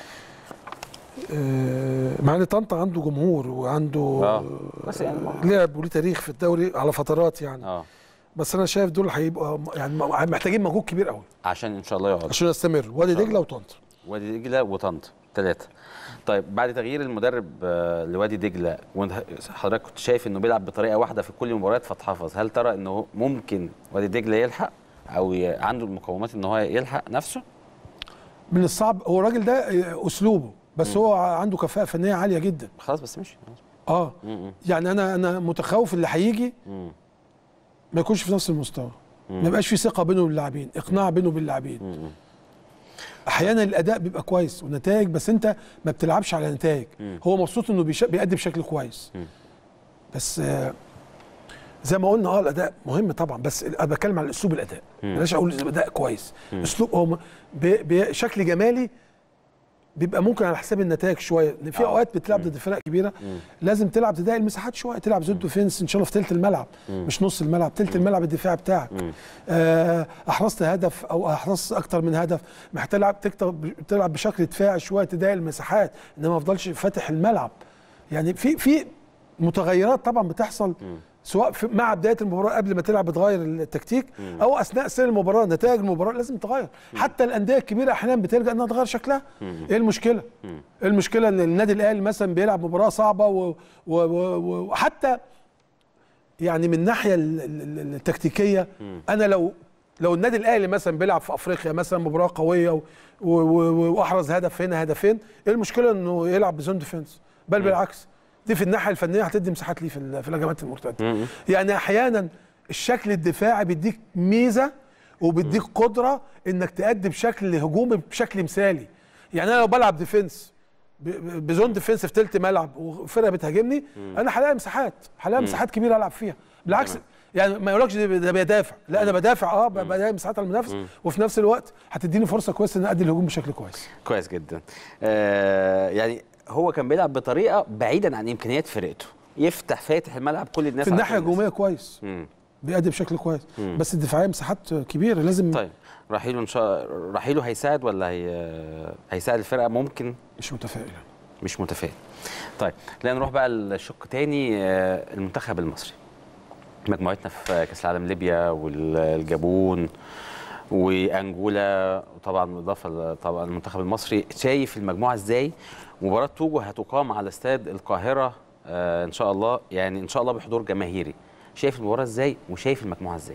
آه، مع ان طنطا عنده جمهور وعنده آه. بس يعني ما- لعب وليه تاريخ في الدوري على فترات يعني اه بس انا شايف دول هيبقوا يعني محتاجين مجهود كبير قوي عشان ان شاء الله يقعد عشان يستمر وادي شاء دجله وطنطا وادي دجله وطنطا ثلاثه طيب بعد تغيير المدرب آه، لوادي دجله وانت حضرتك كنت شايف انه بيلعب بطريقه واحده في كل المباريات فاتحفظ هل ترى انه ممكن وادي دجله يلحق او ي- عنده المقومات ان هو يلحق نفسه من الصعب هو الراجل ده آه، اسلوبه بس هو عنده كفاءه فنيه عاليه جدا خلاص بس مشي خلاص. اه م- يعني انا انا متخوف اللي هيجي م- ما يكونش في نفس المستوى ما يبقاش في ثقه بينه وبين اللاعبين اقناع بينه وبين اللاعبين م- احيانا الاداء بيبقى كويس ونتائج بس انت ما بتلعبش على نتائج هو مبسوط انه بيش- بيأدي بشكل كويس بس آه، زي ما قلنا اه الاداء مهم طبعا بس انا بتكلم على اسلوب الاداء بلاش اقول اداء كويس اسلوب هو م- ب- بشكل جمالي بيبقى ممكن على حساب النتائج شويه لان في آه. اوقات بتلعب ضد فرق كبيره لازم تلعب تضايق المساحات شويه تلعب زود ديفنس ان شاء الله في ثلث الملعب مش نص الملعب ثلث الملعب الدفاع بتاعك آه، احرزت هدف او احرزت اكتر من هدف محتاج تلعب تكتر تلعب بشكل دفاعي شويه تضايق المساحات انما ما افضلش فاتح الملعب يعني في في متغيرات طبعا بتحصل سواء في مع بدايه المباراه قبل ما تلعب بتغير التكتيك او اثناء سير المباراه نتائج المباراه لازم تغير حتى الانديه الكبيره احيانا بتلجا انها تغير شكلها ايه المشكله ايه المشكله ان النادي الاهلي مثلا بيلعب مباراه صعبه و- و- و- وحتى يعني من الناحيه ال- ال- ال- التكتيكيه انا لو لو النادي الاهلي مثلا بيلعب في افريقيا مثلا مباراه قويه و- و- و- واحرز هدف هنا هدفين ايه المشكله انه يلعب بزون ديفنس بل بالعكس دي في الناحيه الفنيه هتدي مساحات ليه في ال- في الهجمات المرتده يعني احيانا الشكل الدفاعي بيديك ميزه وبيديك قدره انك تأدي بشكل هجومي بشكل مثالي يعني انا لو بلعب ديفنس ب- ب- بزون ديفنس في تلت ملعب وفرقه بتهاجمني انا هلاقي مساحات هلاقي مساحات كبيره العب فيها بالعكس يعني ما يقولكش ده ده بيدافع لا انا بدافع اه ب- بلاقي مساحات على المنافس وفي نفس الوقت هتديني فرصه كويسه ان ادي الهجوم بشكل كويس كويس جدا آه يعني هو كان بيلعب بطريقه بعيدا عن امكانيات فرقته يفتح فاتح الملعب كل الناس في الناحيه عارفة الناس. الهجوميه كويس مم. بيأدي بشكل كويس بس الدفاعيه مساحات كبيره لازم طيب رحيله ان شاء رحيله هيساعد ولا هي... هيساعد الفرقه ممكن مش متفائل مش متفائل طيب لا نروح بقى لشق تاني آه، المنتخب المصري مجموعتنا في كاس العالم ليبيا والجابون وانجولا وطبعا بالاضافه طبعا المنتخب المصري شايف المجموعه ازاي مباراه توجو هتقام على استاد القاهره آه، ان شاء الله يعني ان شاء الله بحضور جماهيري شايف المباراه ازاي وشايف المجموعه ازاي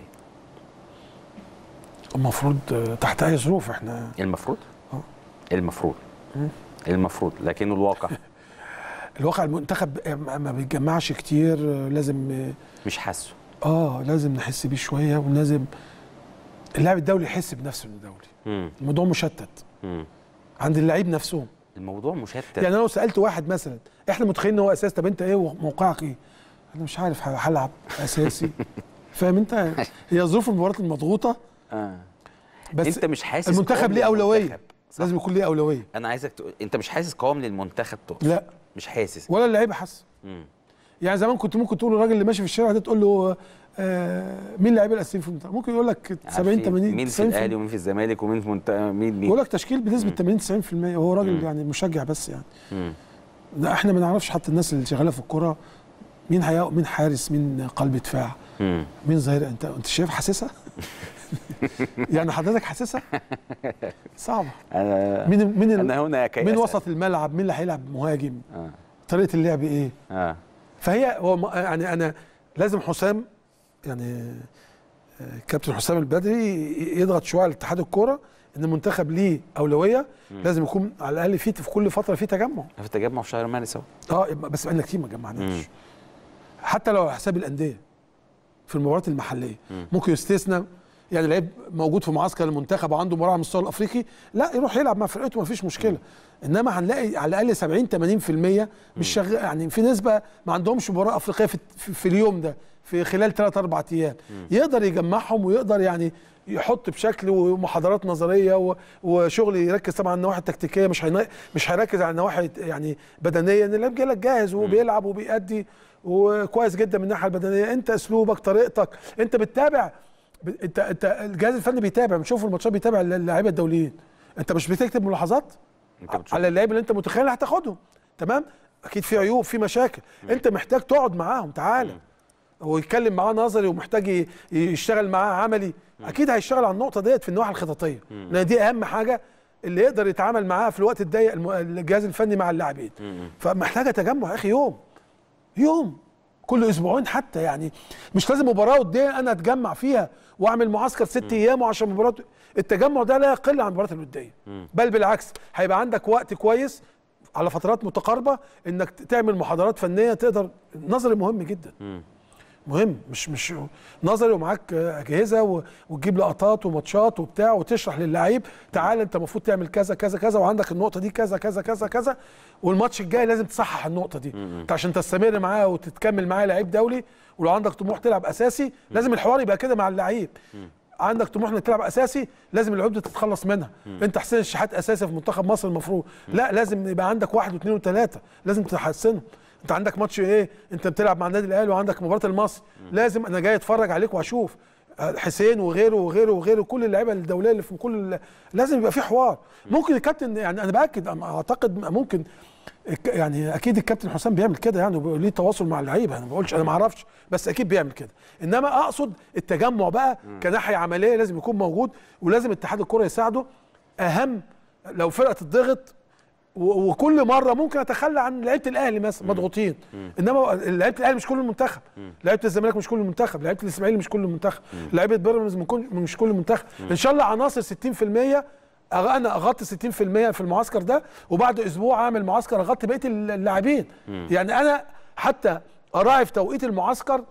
المفروض آه، تحت اي ظروف احنا المفروض آه. المفروض المفروض لكنه الواقع الواقع المنتخب ما ما بيتجمعش كتير آه، لازم مش حاسه اه لازم نحس بيه شويه ولازم اللاعب الدولي يحس بنفسه انه دولي مم. الموضوع مشتت مم. عند اللعيب نفسهم الموضوع مشتت يعني انا لو سالت واحد مثلا احنا متخيلين ان هو اساسي طب انت ايه موقعك ايه؟ انا مش عارف هلعب اساسي فاهم انت هي ظروف المباريات المضغوطه آه. بس انت مش حاسس المنتخب قوام ليه اولويه للمنتخب. صح. لازم يكون ليه اولويه انا عايزك تقول انت مش حاسس قوام للمنتخب تقصد لا مش حاسس ولا اللعيبه حاسه مم. يعني زمان كنت ممكن تقول الراجل اللي ماشي في الشارع ده تقول له آه مين اللعيبه الاساسيين في المنتخب ممكن يقول لك 70 عارفين 80 مين في 90 الاهلي ومين في الزمالك ومين في منت... مين مين يقول لك تشكيل بنسبه 80 90% وهو راجل يعني مشجع بس يعني مم. لا احنا ما نعرفش حتى الناس اللي شغاله في الكوره مين هي مين حارس مين قلب دفاع مم. مين ظهير انت انت شايف حاسسها يعني حضرتك حاسسها صعبه انا مين مين ال- انا هنا كي مين أسأل. وسط الملعب مين اللي هيلعب مهاجم اه طريقه اللعب ايه اه فهي هو م- يعني انا لازم حسام يعني آه، كابتن حسام البدري ي- يضغط شويه على اتحاد الكوره ان المنتخب ليه اولويه لازم يكون على الاقل في في كل فتره في تجمع في تجمع في شهر مارس اهو اه بس بقالنا كتير ما جمعناش مم. حتى لو على حساب الانديه في المباريات المحليه ممكن يستثنى يعني لعيب موجود في معسكر المنتخب وعنده مباراه على المستوى الافريقي لا يروح يلعب مع فرقته ما فيش مشكله انما هنلاقي على الاقل 70 80% مش شغال يعني في نسبه ما عندهمش مباراه افريقيه في, في, في اليوم ده في خلال 3 4 ايام يقدر يجمعهم ويقدر يعني يحط بشكل ومحاضرات نظريه و- وشغل يركز طبعا على النواحي التكتيكيه مش هينا- مش هيركز على النواحي يعني بدنيه ان اللعيب جاي لك جاهز وبيلعب وبيأدي وكويس جدا من الناحيه البدنيه انت اسلوبك طريقتك انت بتتابع ب- انت انت الجهاز الفني بيتابع بنشوف الماتشات بيتابع اللعيبه الدوليين انت مش بتكتب ملاحظات انت بتشوف على اللعيبه اللي انت متخيل اللي هتاخدهم تمام اكيد في عيوب في مشاكل انت محتاج تقعد معاهم تعالى هو يتكلم معاه نظري ومحتاج ي- يشتغل معاه عملي اكيد هيشتغل على النقطه ديت في النواحي الخططيه لان دي اهم حاجه اللي يقدر يتعامل معاها في الوقت الضيق الم- الجهاز الفني مع اللاعبين فمحتاجه تجمع يا اخي يوم يوم كل اسبوعين حتى يعني مش لازم مباراه وديه انا اتجمع فيها واعمل معسكر ست ايام وعشان مباراه التجمع ده لا يقل عن المباريات الوديه بل بالعكس هيبقى عندك وقت كويس على فترات متقاربه انك تعمل محاضرات فنيه تقدر نظري مهم جدا مهم مش مش نظري ومعاك اجهزه و- وتجيب لقطات وماتشات وبتاع وتشرح للعيب تعال انت المفروض تعمل كذا كذا كذا وعندك النقطه دي كذا كذا كذا كذا والماتش الجاي لازم تصحح النقطه دي انت عشان تستمر معاه وتتكمل معاه لعيب دولي ولو عندك طموح تلعب اساسي لازم الحوار يبقى كده مع اللعيب عندك طموح انك تلعب اساسي لازم العيوب دي تتخلص منها انت حسين الشحات اساسي في منتخب مصر المفروض لا لازم يبقى عندك واحد واثنين وثلاثه لازم تحسنه انت عندك ماتش ايه انت بتلعب مع النادي الاهلي وعندك مباراه المصري لازم انا جاي اتفرج عليك واشوف حسين وغيره وغيره وغيره كل اللعيبه الدوليه اللي في كل ال- لازم يبقى في حوار ممكن الكابتن يعني انا باكد اعتقد ممكن الك- يعني اكيد الكابتن حسام بيعمل كده يعني وبيبقى ليه تواصل مع اللعيبه انا ما بقولش انا ما اعرفش بس اكيد بيعمل كده انما اقصد التجمع بقى كناحيه عمليه لازم يكون موجود ولازم اتحاد الكره يساعده اهم لو فرقه تضغط و- وكل مره ممكن اتخلى عن لعيبه الاهلي مثلا مضغوطين انما لعيبه الاهلي مش كل المنتخب لعيبه الزمالك مش كل المنتخب لعيبه الاسماعيلي مش كل المنتخب لعيبه بيراميدز من كل- مش كل المنتخب ان شاء الله عناصر 60% أغ- انا اغطي 60% في المعسكر ده وبعد اسبوع اعمل معسكر اغطي بقيه اللاعبين يعني انا حتى اراعي في توقيت المعسكر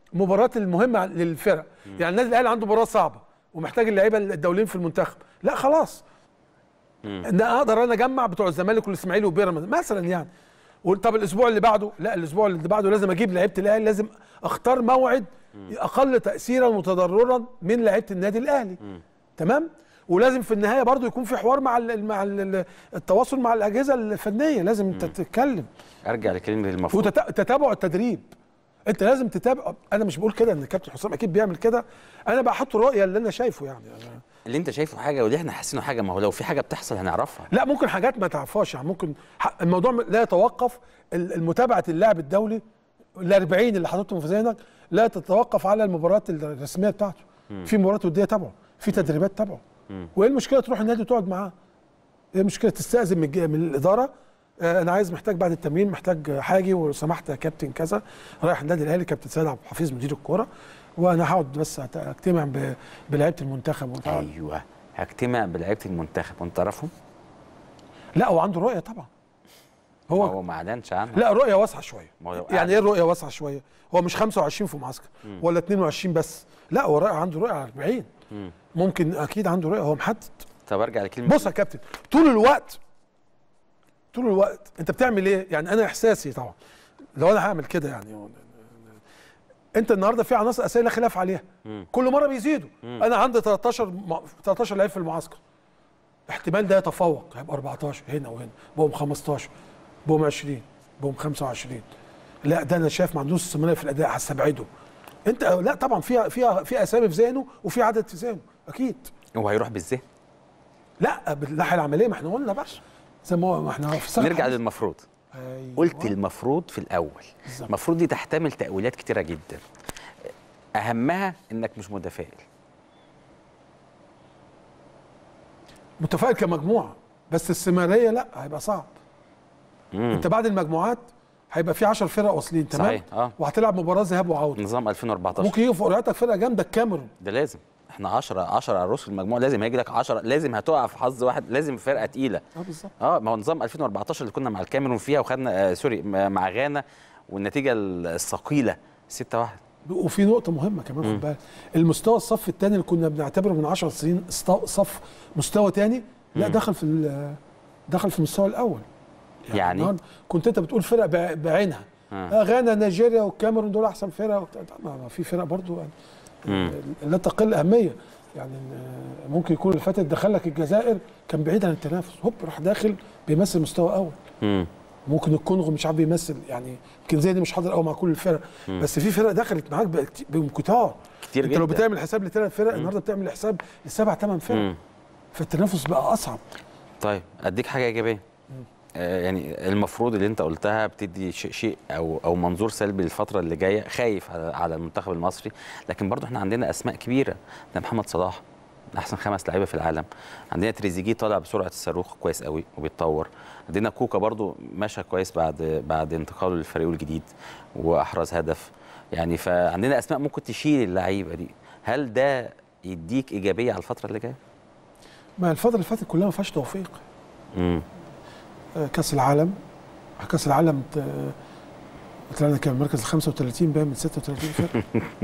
المباريات المهمه للفرق يعني النادي الاهلي عنده مباراه صعبه ومحتاج اللعيبه الدوليين في المنتخب لا خلاص ان اقدر انا اجمع بتوع الزمالك والاسماعيلي وبيراميدز مثلا يعني طب الاسبوع اللي بعده لا الاسبوع اللي بعده لازم اجيب لعيبه الاهلي لازم اختار موعد اقل تاثيرا وتضررا من لعيبه النادي الاهلي تمام ولازم في النهايه برضو يكون في حوار مع ال مع ال التواصل مع الاجهزه الفنيه لازم انت تتكلم ارجع لكلمه المفروض وتتابع التدريب انت لازم تتابع انا مش بقول كده ان الكابتن حسام اكيد بيعمل كده انا بحط الرؤيه اللي انا شايفه يعني أنا اللي انت شايفه حاجه واللي احنا حاسينه حاجه ما هو لو في حاجه بتحصل هنعرفها لا ممكن حاجات ما تعرفهاش يعني ممكن ح- الموضوع لا يتوقف ال- المتابعه اللاعب الدولي ال 40 اللي حاططهم في ذهنك لا تتوقف على المباريات الرسميه بتاعته في مباريات وديه تابعه في تدريبات تابعه وايه المشكله تروح النادي وتقعد معاه ايه المشكله تستاذن من, الج- من الاداره آه انا عايز محتاج بعد التمرين محتاج حاجي ولو سمحت يا كابتن كذا رايح النادي الاهلي كابتن سيد عبد الحفيظ مدير الكوره وانا هقعد بس أت- اجتمع ب- بلعيبه المنتخب وبتاع. ايوه هجتمع بلعيبه المنتخب وانت تعرفهم لا هو عنده رؤيه طبعا هو هو هو ما اعلنش عنها لا رؤيه واسعه شويه ما هو لو يعني قعد- ايه الرؤيه واسعه شويه هو مش 25 في معسكر ولا 22 بس لا هو رؤيه عنده رؤيه على 40 مم. ممكن اكيد عنده رؤيه هو محدد طب ارجع لكلمه بص يا كابتن طول الوقت طول الوقت انت بتعمل ايه يعني انا احساسي طبعا لو انا هعمل كده يعني انت النهارده في عناصر اساسيه لا خلاف عليها مم. كل مره بيزيدوا انا عندي 13 م- 13 لعيب في المعسكر احتمال ده يتفوق هيبقى 14 هنا وهنا بقوا 15 بقوا 20 بقوا 25 لا ده انا شايف ما عندوش استمراريه في الاداء هستبعده انت لا طبعا في في في اسامي في ذهنه وفي عدد في ذهنه اكيد هو هيروح بالذهن لا بالناحيه العمليه ما احنا قلنا بقى زي ما هو- ما احنا في السنة نرجع الحديثة. للمفروض أيوة. قلت المفروض في الاول بالظبط. المفروض دي تحتمل تاويلات كتيره جدا اهمها انك مش متفائل متفائل كمجموعه بس السماريه لا هيبقى صعب مم. انت بعد المجموعات هيبقى في 10 فرق واصلين تمام صحيح، اه. وهتلعب مباراه ذهاب وعوده نظام 2014 ممكن يجي في قرعتك فرقه جامده الكاميرون ده لازم احنا 10 10 على الرؤوس في المجموعه لازم هيجي لك 10 لازم هتقع في حظ واحد لازم فرقه تقيله اه بالظبط اه ما هو نظام 2014 اللي كنا مع الكاميرون فيها وخدنا آه سوري م- مع غانا والنتيجه الثقيله 6 1 وفي نقطه مهمه كمان خد بالك المستوى الصف الثاني اللي كنا بنعتبره من 10 سنين است- صف مستوى ثاني لا دخل في ال- دخل في المستوى الاول يعني؟ النهاردة كنت انت بتقول فرق بع- بعينها آه. آه. غانا نيجيريا والكاميرون دول احسن فرق وبتاع. ما ما في فرق برضو يعني مم. لا تقل اهميه يعني آه، ممكن يكون اللي فاتت دخل لك الجزائر كان بعيد عن التنافس هوب راح داخل بيمثل مستوى اول امم ممكن الكونغو مش عارف بيمثل يعني يمكن زي دي مش حاضر قوي مع كل الفرق بس في فرق دخلت معاك بكت- بكتار كتير انت لو جدا. بتعمل حساب لثلاث فرق النهارده بتعمل حساب لسبع ثمان فرق مم. فالتنافس بقى اصعب طيب اديك حاجه ايجابيه آه يعني المفروض اللي انت قلتها بتدي شيء شيء او او منظور سلبي للفتره اللي جايه خايف على, على المنتخب المصري لكن برضو احنا عندنا اسماء كبيره ده محمد صلاح من احسن خمس لعيبه في العالم عندنا تريزيجيه طالع بسرعه الصاروخ كويس قوي وبيتطور عندنا كوكا برضو مشى كويس بعد بعد انتقاله للفريق الجديد واحرز هدف يعني فعندنا اسماء ممكن تشيل اللعيبه دي هل ده يديك ايجابيه على الفتره اللي جايه ما الفتره اللي فاتت كلها ما فيهاش توفيق امم آه، كاس العالم كاس العالم ت- طلعنا كان المركز ال 35 باين من 36 فرق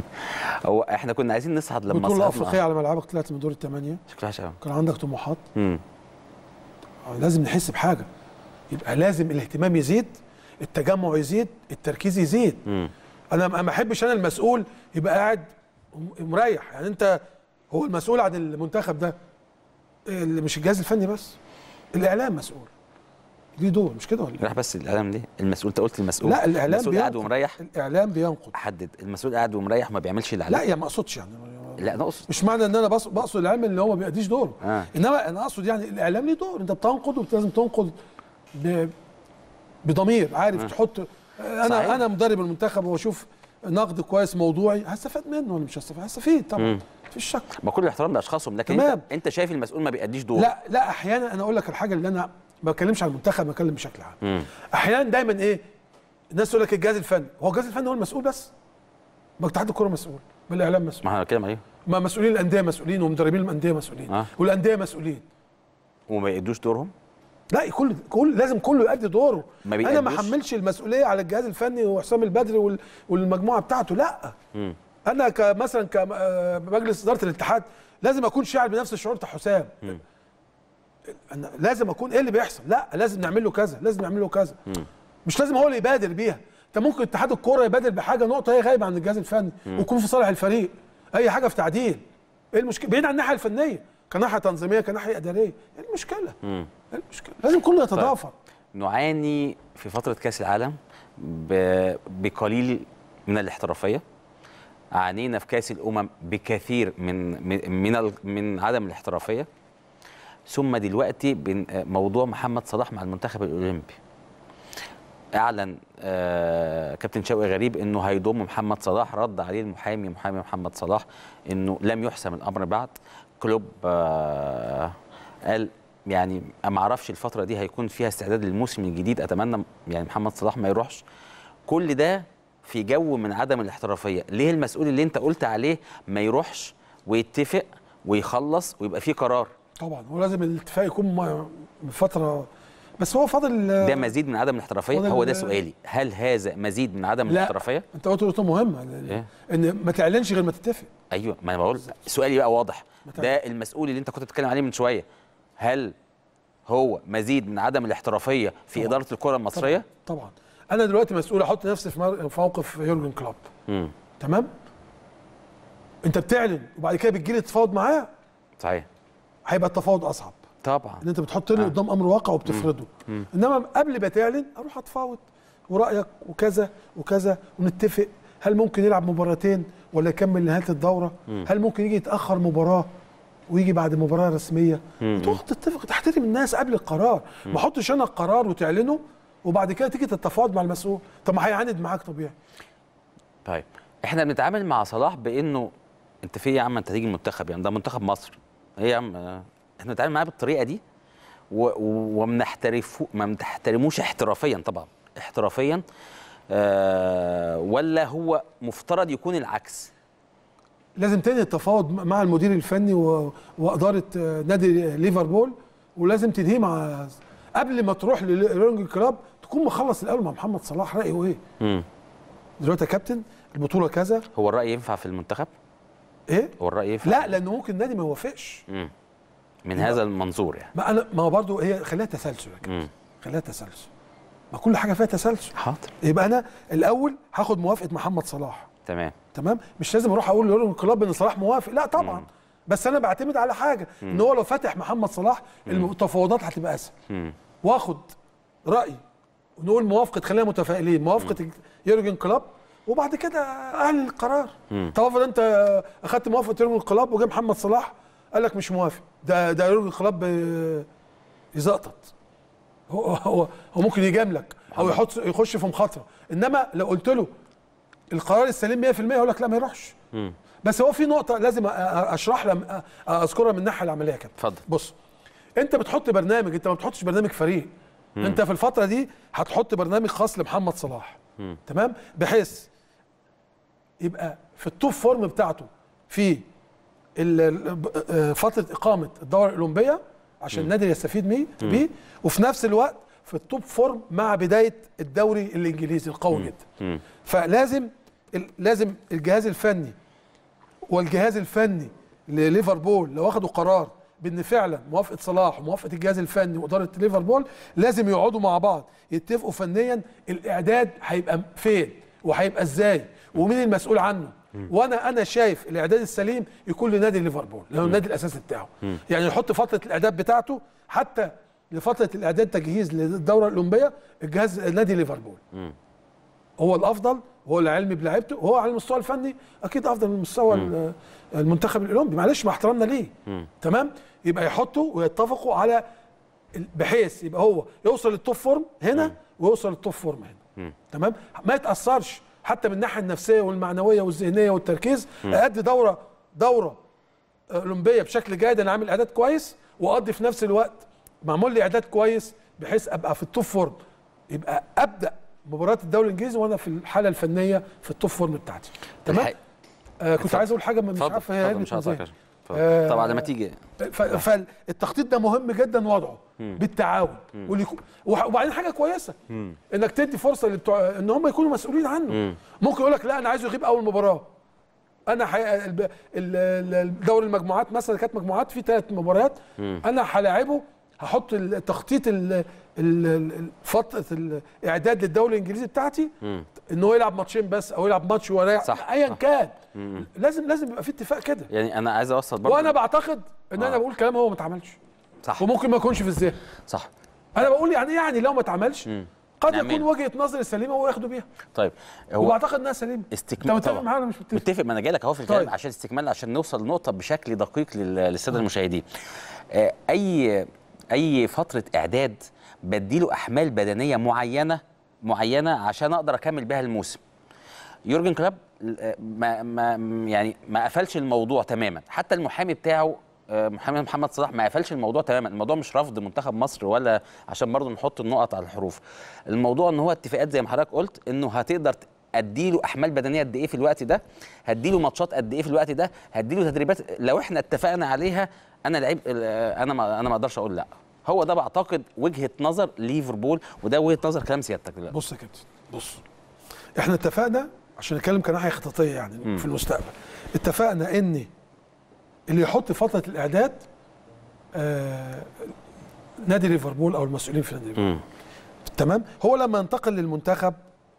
هو احنا كنا عايزين نصعد لما البطوله صعدنا. الافريقيه على ملعبك طلعت من دور الثمانيه شكلها وحش قوي كان عندك طموحات امم آه، لازم نحس بحاجه يبقى لازم الاهتمام يزيد التجمع يزيد التركيز يزيد امم انا ما ما احبش انا المسؤول يبقى قاعد م- مريح يعني انت هو المسؤول عن المنتخب ده اللي مش الجهاز الفني بس الاعلام مسؤول ليه دور مش كده ولا إيه؟ راح بس الاعلام ليه المسؤول انت قلت المسؤول لا الاعلام المسؤول قاعد بينقد. ومريح الاعلام بينقد حدد المسؤول قاعد ومريح وما بيعملش اللي عليه لا يعني ما اقصدش يعني لا انا اقصد مش معنى ان انا بقصد, بقصد الاعلام اللي هو ما بيأديش دوره آه. انما انا اقصد يعني الاعلام ليه دور انت بتنقد ولازم تنقد ب... بضمير عارف آه. تحط انا صحيح. انا مدرب المنتخب واشوف نقد كويس موضوعي هستفاد منه ولا مش هستفاد هستفيد طبعا مم. مفيش شك ما كل الاحترام لاشخاصهم لكن تمام. انت انت شايف المسؤول ما بيأديش دور لا لا احيانا انا اقول لك الحاجه اللي انا ما بتكلمش عن المنتخب بتكلم بشكل عام مم. احيانا دايما ايه الناس تقول لك الجهاز الفني هو الجهاز الفني هو المسؤول بس ما اتحاد الكوره مسؤول ما الاعلام مسؤول ما احنا بنتكلم عليه ما مسؤولين الانديه مسؤولين ومدربين الانديه مسؤولين آه. والانديه مسؤولين وما يأدوش دورهم لا كل كل لازم كله يؤدي دوره ما انا ما بيأدوش. حملش المسؤوليه على الجهاز الفني وحسام البدري وال- والمجموعه بتاعته لا مم. انا كمثلا كمجلس اداره الاتحاد لازم اكون شاعر بنفس الشعور بتاع حسام انا لازم اكون ايه اللي بيحصل لا لازم نعمل له كذا لازم نعمل له كذا مش لازم هو اللي يبادر بيها انت ممكن اتحاد الكوره يبادر بحاجه نقطه هي غايبه عن الجهاز الفني ويكون في صالح الفريق اي حاجه في تعديل ايه المشكله بعيد عن الناحيه الفنيه كناحيه تنظيميه كناحيه اداريه ايه المشكله مم. ايه المشكله لازم كله يتضافر نعاني في فترة كأس العالم ب- بقليل من الاحترافية عانينا في كأس الأمم بكثير من من من, ال- من عدم الاحترافية ثم دلوقتي بن- موضوع محمد صلاح مع المنتخب الأولمبي اعلن آه كابتن شوقي غريب انه هيضم محمد صلاح رد عليه المحامي محامي محمد صلاح انه لم يحسم الامر بعد كلوب آه قال يعني ما اعرفش الفتره دي هيكون فيها استعداد للموسم الجديد اتمنى يعني محمد صلاح ما يروحش كل ده في جو من عدم الاحترافيه ليه المسؤول اللي انت قلت عليه ما يروحش ويتفق ويخلص ويبقى فيه قرار طبعا ولازم الاتفاق يكون م- من فتره بس هو فاضل ده مزيد من عدم الاحترافيه فاضل- هو ده سؤالي هل هذا مزيد من عدم لا الاحترافيه انت قلت نقطه مهمه إيه؟ ان ما تعلنش غير ما تتفق ايوه ما انا بقول سؤالي بقى واضح متى؟ ده المسؤول اللي انت كنت بتتكلم عليه من شويه هل هو مزيد من عدم الاحترافيه في طبعاً. اداره الكره المصريه طبعا, طبعا. انا دلوقتي مسؤول احط نفسي في مر- في موقف يورجن كلوب امم تمام انت بتعلن وبعد كده بتجي لي تتفاوض معايا صحيح هيبقى التفاوض اصعب طبعا ان انت بتحطني آه. قدام امر واقع وبتفرضه انما قبل ما تعلن اروح اتفاوض ورايك وكذا وكذا ونتفق هل ممكن يلعب مباراتين ولا يكمل نهايه الدوره هل ممكن يجي يتاخر مباراه ويجي بعد مباراه رسميه تروح تتفق تحترم الناس قبل القرار ما احطش انا القرار وتعلنه وبعد كده تيجي تتفاوض مع المسؤول طب ما هيعاند معاك طبيعي طيب احنا بنتعامل مع صلاح بانه انت في إيه يا عم انت تيجي المنتخب يعني ده منتخب مصر ايه يا عم آه، احنا بنتعامل معاه بالطريقه دي و- و- وما بنحترفو ما بنحترموش احترافيا طبعا احترافيا آه ولا هو مفترض يكون العكس لازم تاني التفاوض مع المدير الفني و... واداره آه، نادي ليفربول ولازم تنهيه مع قبل ما تروح لليورجن كلاب تكون مخلص الاول مع محمد صلاح رايه ايه مم. دلوقتي يا كابتن البطوله كذا هو الراي ينفع في المنتخب ايه هو الراي ينفع لا لانه ممكن النادي ما يوافقش مم. من هذا المنظور يعني ما انا ما هو برضه هي خليها تسلسل يا كابتن مم. خليها تسلسل ما كل حاجه فيها تسلسل حاضر يبقى انا الاول هاخد موافقه محمد صلاح تمام تمام مش لازم اروح اقول ليورجن كلوب ان صلاح موافق لا طبعا بس انا بعتمد على حاجه ان هو لو فتح محمد صلاح التفاوضات هتبقى اسهل مم. واخد راي ونقول موافقه خلينا متفائلين موافقه يورجن كلوب وبعد كده اعلن القرار طب افرض انت اخدت موافقه يورجن كلوب وجا محمد صلاح قال لك مش موافق ده ده يورجن كلوب آه، يزقطط هو هو هو ممكن يجاملك او يحط يخش في مخاطره انما لو قلت له القرار السليم 100% يقول لك لا ما يروحش مم. بس هو في نقطه لازم أ- أ- اشرح لها أ- اذكرها من الناحيه العمليه كده اتفضل بص انت بتحط برنامج انت ما بتحطش برنامج فريق انت في الفتره دي هتحط برنامج خاص لمحمد صلاح تمام بحيث يبقى في التوب فورم بتاعته في ال- ال- آه، فتره اقامه الدوره الاولمبيه عشان النادي يستفيد مي- بيه وفي نفس الوقت في التوب فورم مع بدايه الدوري الانجليزي القوي جدا مم. فلازم ال- لازم الجهاز الفني والجهاز الفني لليفربول لو اخدوا قرار بان فعلا موافقه صلاح وموافقه الجهاز الفني واداره ليفربول لازم يقعدوا مع بعض يتفقوا فنيا الاعداد هيبقى فين وهيبقى ازاي ومين المسؤول عنه وانا انا شايف الاعداد السليم يكون لنادي ليفربول لانه النادي الاساسي بتاعه يعني يحط فتره الاعداد بتاعته حتى لفتره الاعداد تجهيز للدوره الاولمبيه الجهاز نادي ليفربول هو الافضل هو العلمي بلعيبته وهو على المستوى الفني اكيد افضل من مستوى ال- المنتخب الاولمبي معلش مع احترامنا ليه تمام يبقى يحطوا ويتفقوا على ال- بحيث يبقى هو يوصل للتوب فورم هنا ويوصل للتوب فورم هنا تمام ما يتاثرش حتى من الناحيه النفسيه والمعنويه والذهنيه والتركيز ادي دوره دوره اولمبيه بشكل جيد انا عامل اعداد كويس واقضي في نفس الوقت معمول لي اعداد كويس بحيث ابقى في التوب فورم يبقى ابدا مباراه الدوري الانجليزي وانا في الحاله الفنيه في التوب فورم بتاعتي تمام الحقيقة- آه كنت اتفضل. عايز اقول حاجه ما مش اتفضل، عارف هي اتفضل، هربت مش من هقطعك. ذهني. آه. طبعا لما تيجي ف- فالتخطيط ده مهم جدا وضعه بالتعاون واللي- وح- وبعدين حاجه كويسه انك تدي فرصه لبتوع ان هم يكونوا مسؤولين عنه ممكن يقول لك لا انا عايزه يغيب اول مباراه انا حي... الب... ال- ال- دوري المجموعات مثلا كانت مجموعات في ثلاث مباريات انا هلاعبه هحط التخطيط ال- ال- ال- فتره الاعداد للدوري الانجليزي بتاعتي ان هو يلعب ماتشين بس او يلعب ماتش ولا صح، ايا صح. كان لازم لازم يبقى في اتفاق كده يعني انا عايز اوصل برضه وانا بعتقد ان انا آه. بقول كلام هو ما اتعملش صح وممكن ما يكونش في الذهن صح انا بقول يعني يعني لو ما اتعملش قد نعمله. يكون وجهه نظري سليمه وهو ياخدوا بيها طيب هو وبعتقد انها سليمه استكمال انت متفق طبعاً. معايا ولا مش متفق متفق ما انا جاي لك اهو في الكلام طيب. عشان استكمال عشان نوصل لنقطه بشكل دقيق لل- للساده المشاهدين آه، اي اي فتره اعداد بديله احمال بدنيه معينه معينه عشان اقدر اكمل بيها الموسم يورجن كلوب آه، ما ما يعني ما قفلش الموضوع تماما حتى المحامي بتاعه آه، محمد محمد صلاح ما قفلش الموضوع تماما الموضوع مش رفض منتخب مصر ولا عشان برضه نحط النقط على الحروف الموضوع ان هو اتفاقات زي ما حضرتك قلت انه هتقدر ت- اديله احمال بدنيه قد ايه في الوقت ده هديله ماتشات قد ايه في الوقت ده هديله تدريبات لو احنا اتفقنا عليها انا لعيب آه، انا ما انا ما اقدرش اقول لا هو ده بعتقد وجهه نظر ليفربول وده وجهه نظر كلام سيادتك دلوقتي بص يا كابتن بص احنا اتفقنا عشان نتكلم كناحيه خططيه يعني في المستقبل اتفقنا ان اللي يحط فتره الاعداد آه نادي ليفربول او المسؤولين في نادي ليفربول مم. تمام هو لما ينتقل للمنتخب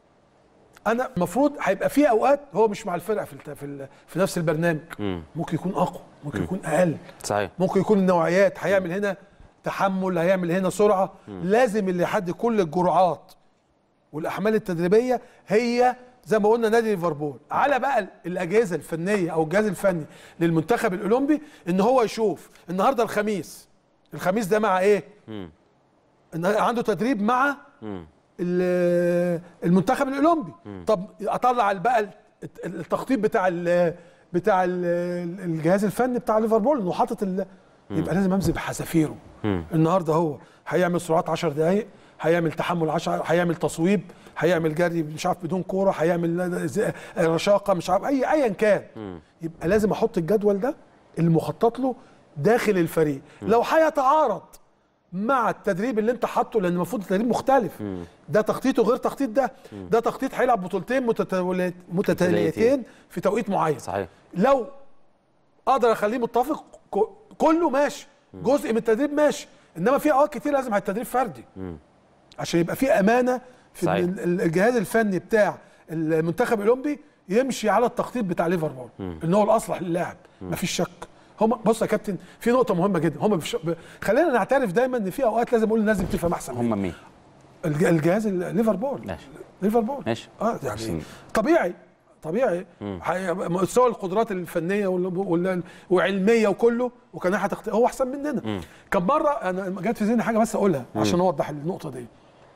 انا المفروض هيبقى في اوقات هو مش مع الفرقه في الت- في, ال- في نفس البرنامج مم. ممكن يكون اقوى ممكن يكون اقل صحيح ممكن يكون النوعيات هيعمل هنا تحمل هيعمل هنا سرعه لازم اللي يحدد كل الجرعات والاحمال التدريبيه هي زي ما قلنا نادي ليفربول على بقى ال- الاجهزه الفنيه او الجهاز الفني للمنتخب الاولمبي ان هو يشوف النهارده الخميس الخميس ده مع ايه مم. ان عنده تدريب مع مم. ال- المنتخب الاولمبي طب اطلع بقى الت- التخطيط بتاع ال بتاع ال الجهاز الفني بتاع ليفربول انه حاطط ال- يبقى لازم امزج بحذافيره النهارده هو هيعمل سرعات 10 دقائق هيعمل تحمل 10 هيعمل تصويب هيعمل جري مش عارف بدون كوره هيعمل ز- رشاقه مش عارف اي ايا كان يبقى لازم احط الجدول ده اللي مخطط له داخل الفريق لو هيتعارض مع التدريب اللي انت حاطه لان المفروض التدريب مختلف ده تخطيطه غير تخطيط ده ده تخطيط هيلعب بطولتين متتاليت- متتاليتين في توقيت معين صحيح لو اقدر اخليه متفق ك- كله ماشي جزء من التدريب ماشي انما في اوقات كتير لازم التدريب فردي عشان يبقى في امانه في صحيح. إن ال- الجهاز الفني بتاع المنتخب الاولمبي يمشي على التخطيط بتاع ليفربول ان هو الاصلح للاعب مفيش شك هم بص يا كابتن في نقطه مهمه جدا هم بش... ب... خلينا نعترف دايما ان في اوقات لازم اقول الناس دي بتفهم احسن مني. هم مين الج- الجهاز ال- ليفربول ماشي. ليفربول ماشي. اه يعني عشان- طبيعي طبيعي حي- مستوى القدرات الفنيه وال- وال- وعلميه وكله وكان ناحيه تخطيط هو احسن مننا كم مره انا جت في ذهني حاجه بس اقولها عشان اوضح النقطه دي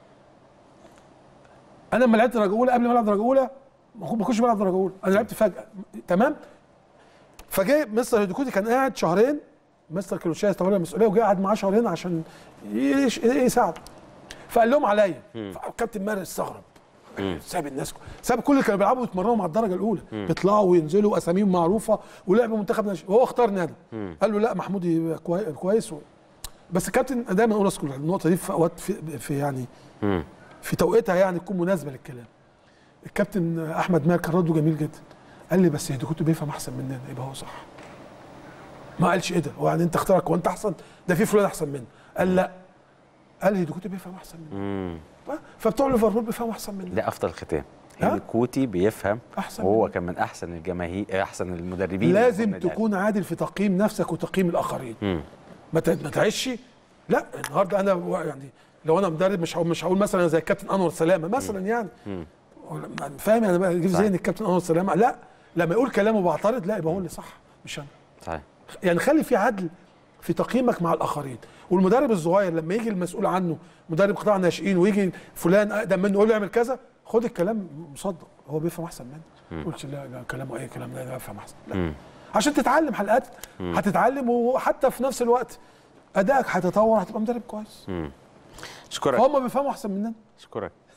انا لما لعبت درجه اولى قبل ما العب درجه اولى ما كنت- ما كنتش بلعب درجه اولى انا لعبت فجاه تمام فجاء مستر هيدوكوتي كان قاعد شهرين مستر كروشيه تولى المسؤوليه وجاء قعد معاه شهرين عشان يش- يساعد فقال لهم عليا فالكابتن ماهر استغرب ساب الناس ساب كل اللي كانوا بيلعبوا يتمرنوا مع الدرجه الاولى يطلعوا وينزلوا اساميهم معروفه ولعبوا منتخب ناشئ وهو اختارني انا قال له لا محمود يبقى كوي- كويس و... بس الكابتن دايما اقول اذكر النقطه دي في اوقات في, في يعني مم. في توقيتها يعني تكون مناسبه للكلام الكابتن احمد ماهر كان رده جميل جدا قال لي بس هيدي كنت بيفهم احسن مننا يبقى هو صح ما قالش ايه ده هو يعني انت اختارك وانت احسن ده في فلان احسن منه قال لا قال هيدي كنت بيفهم احسن مننا مم. فبتوع ليفربول بيفهموا احسن مننا ده افضل ختام ها؟ هاني كوتي بيفهم أحسن وهو منه. كان من احسن الجماهير احسن المدربين لازم اللي هم تكون عادل في تقييم نفسك وتقييم الاخرين مم. ما ت- ما تعيش لا النهارده انا و- يعني لو انا مدرب مش هقول مش هقول مثلا زي الكابتن انور سلامه مثلا يعني ولا- فاهم يعني بقى يجيب صحيح. ذهن الكابتن انور سلامه لا لما يقول كلامه بعترض لا يبقى هو اللي صح مش انا صحيح يعني خلي في عدل في تقييمك مع الاخرين والمدرب الصغير لما يجي المسؤول عنه مدرب قطاع ناشئين ويجي فلان اقدم منه يقول له اعمل كذا خد الكلام مصدق هو بيفهم احسن منك ما تقولش لا لا كلامه اي كلام لا انا بفهم احسن لا مم. عشان تتعلم حلقات هتتعلم وحتى في نفس الوقت ادائك هيتطور هتبقى مدرب كويس اشكرك فهم بيفهموا احسن مننا اشكرك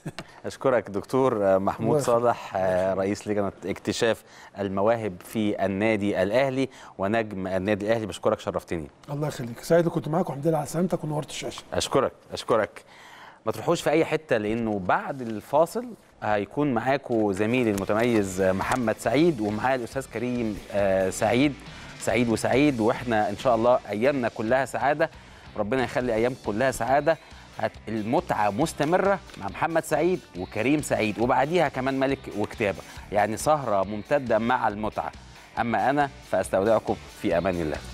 اشكرك دكتور محمود الله يخليك. صالح آه، رئيس لجنه اكتشاف المواهب في النادي الاهلي ونجم النادي الاهلي بشكرك شرفتني الله يخليك سعيد كنت معاك والحمد لله على سلامتك ونورت الشاشه اشكرك اشكرك ما تروحوش في اي حته لانه بعد الفاصل هيكون معاكم زميلي المتميز محمد سعيد ومعاه الاستاذ كريم آه، سعيد سعيد وسعيد واحنا ان شاء الله ايامنا كلها سعاده ربنا يخلي ايام كلها سعاده هت- المتعه مستمره مع محمد سعيد وكريم سعيد وبعديها كمان ملك وكتابه يعني سهره ممتده مع المتعه اما انا فاستودعكم في امان الله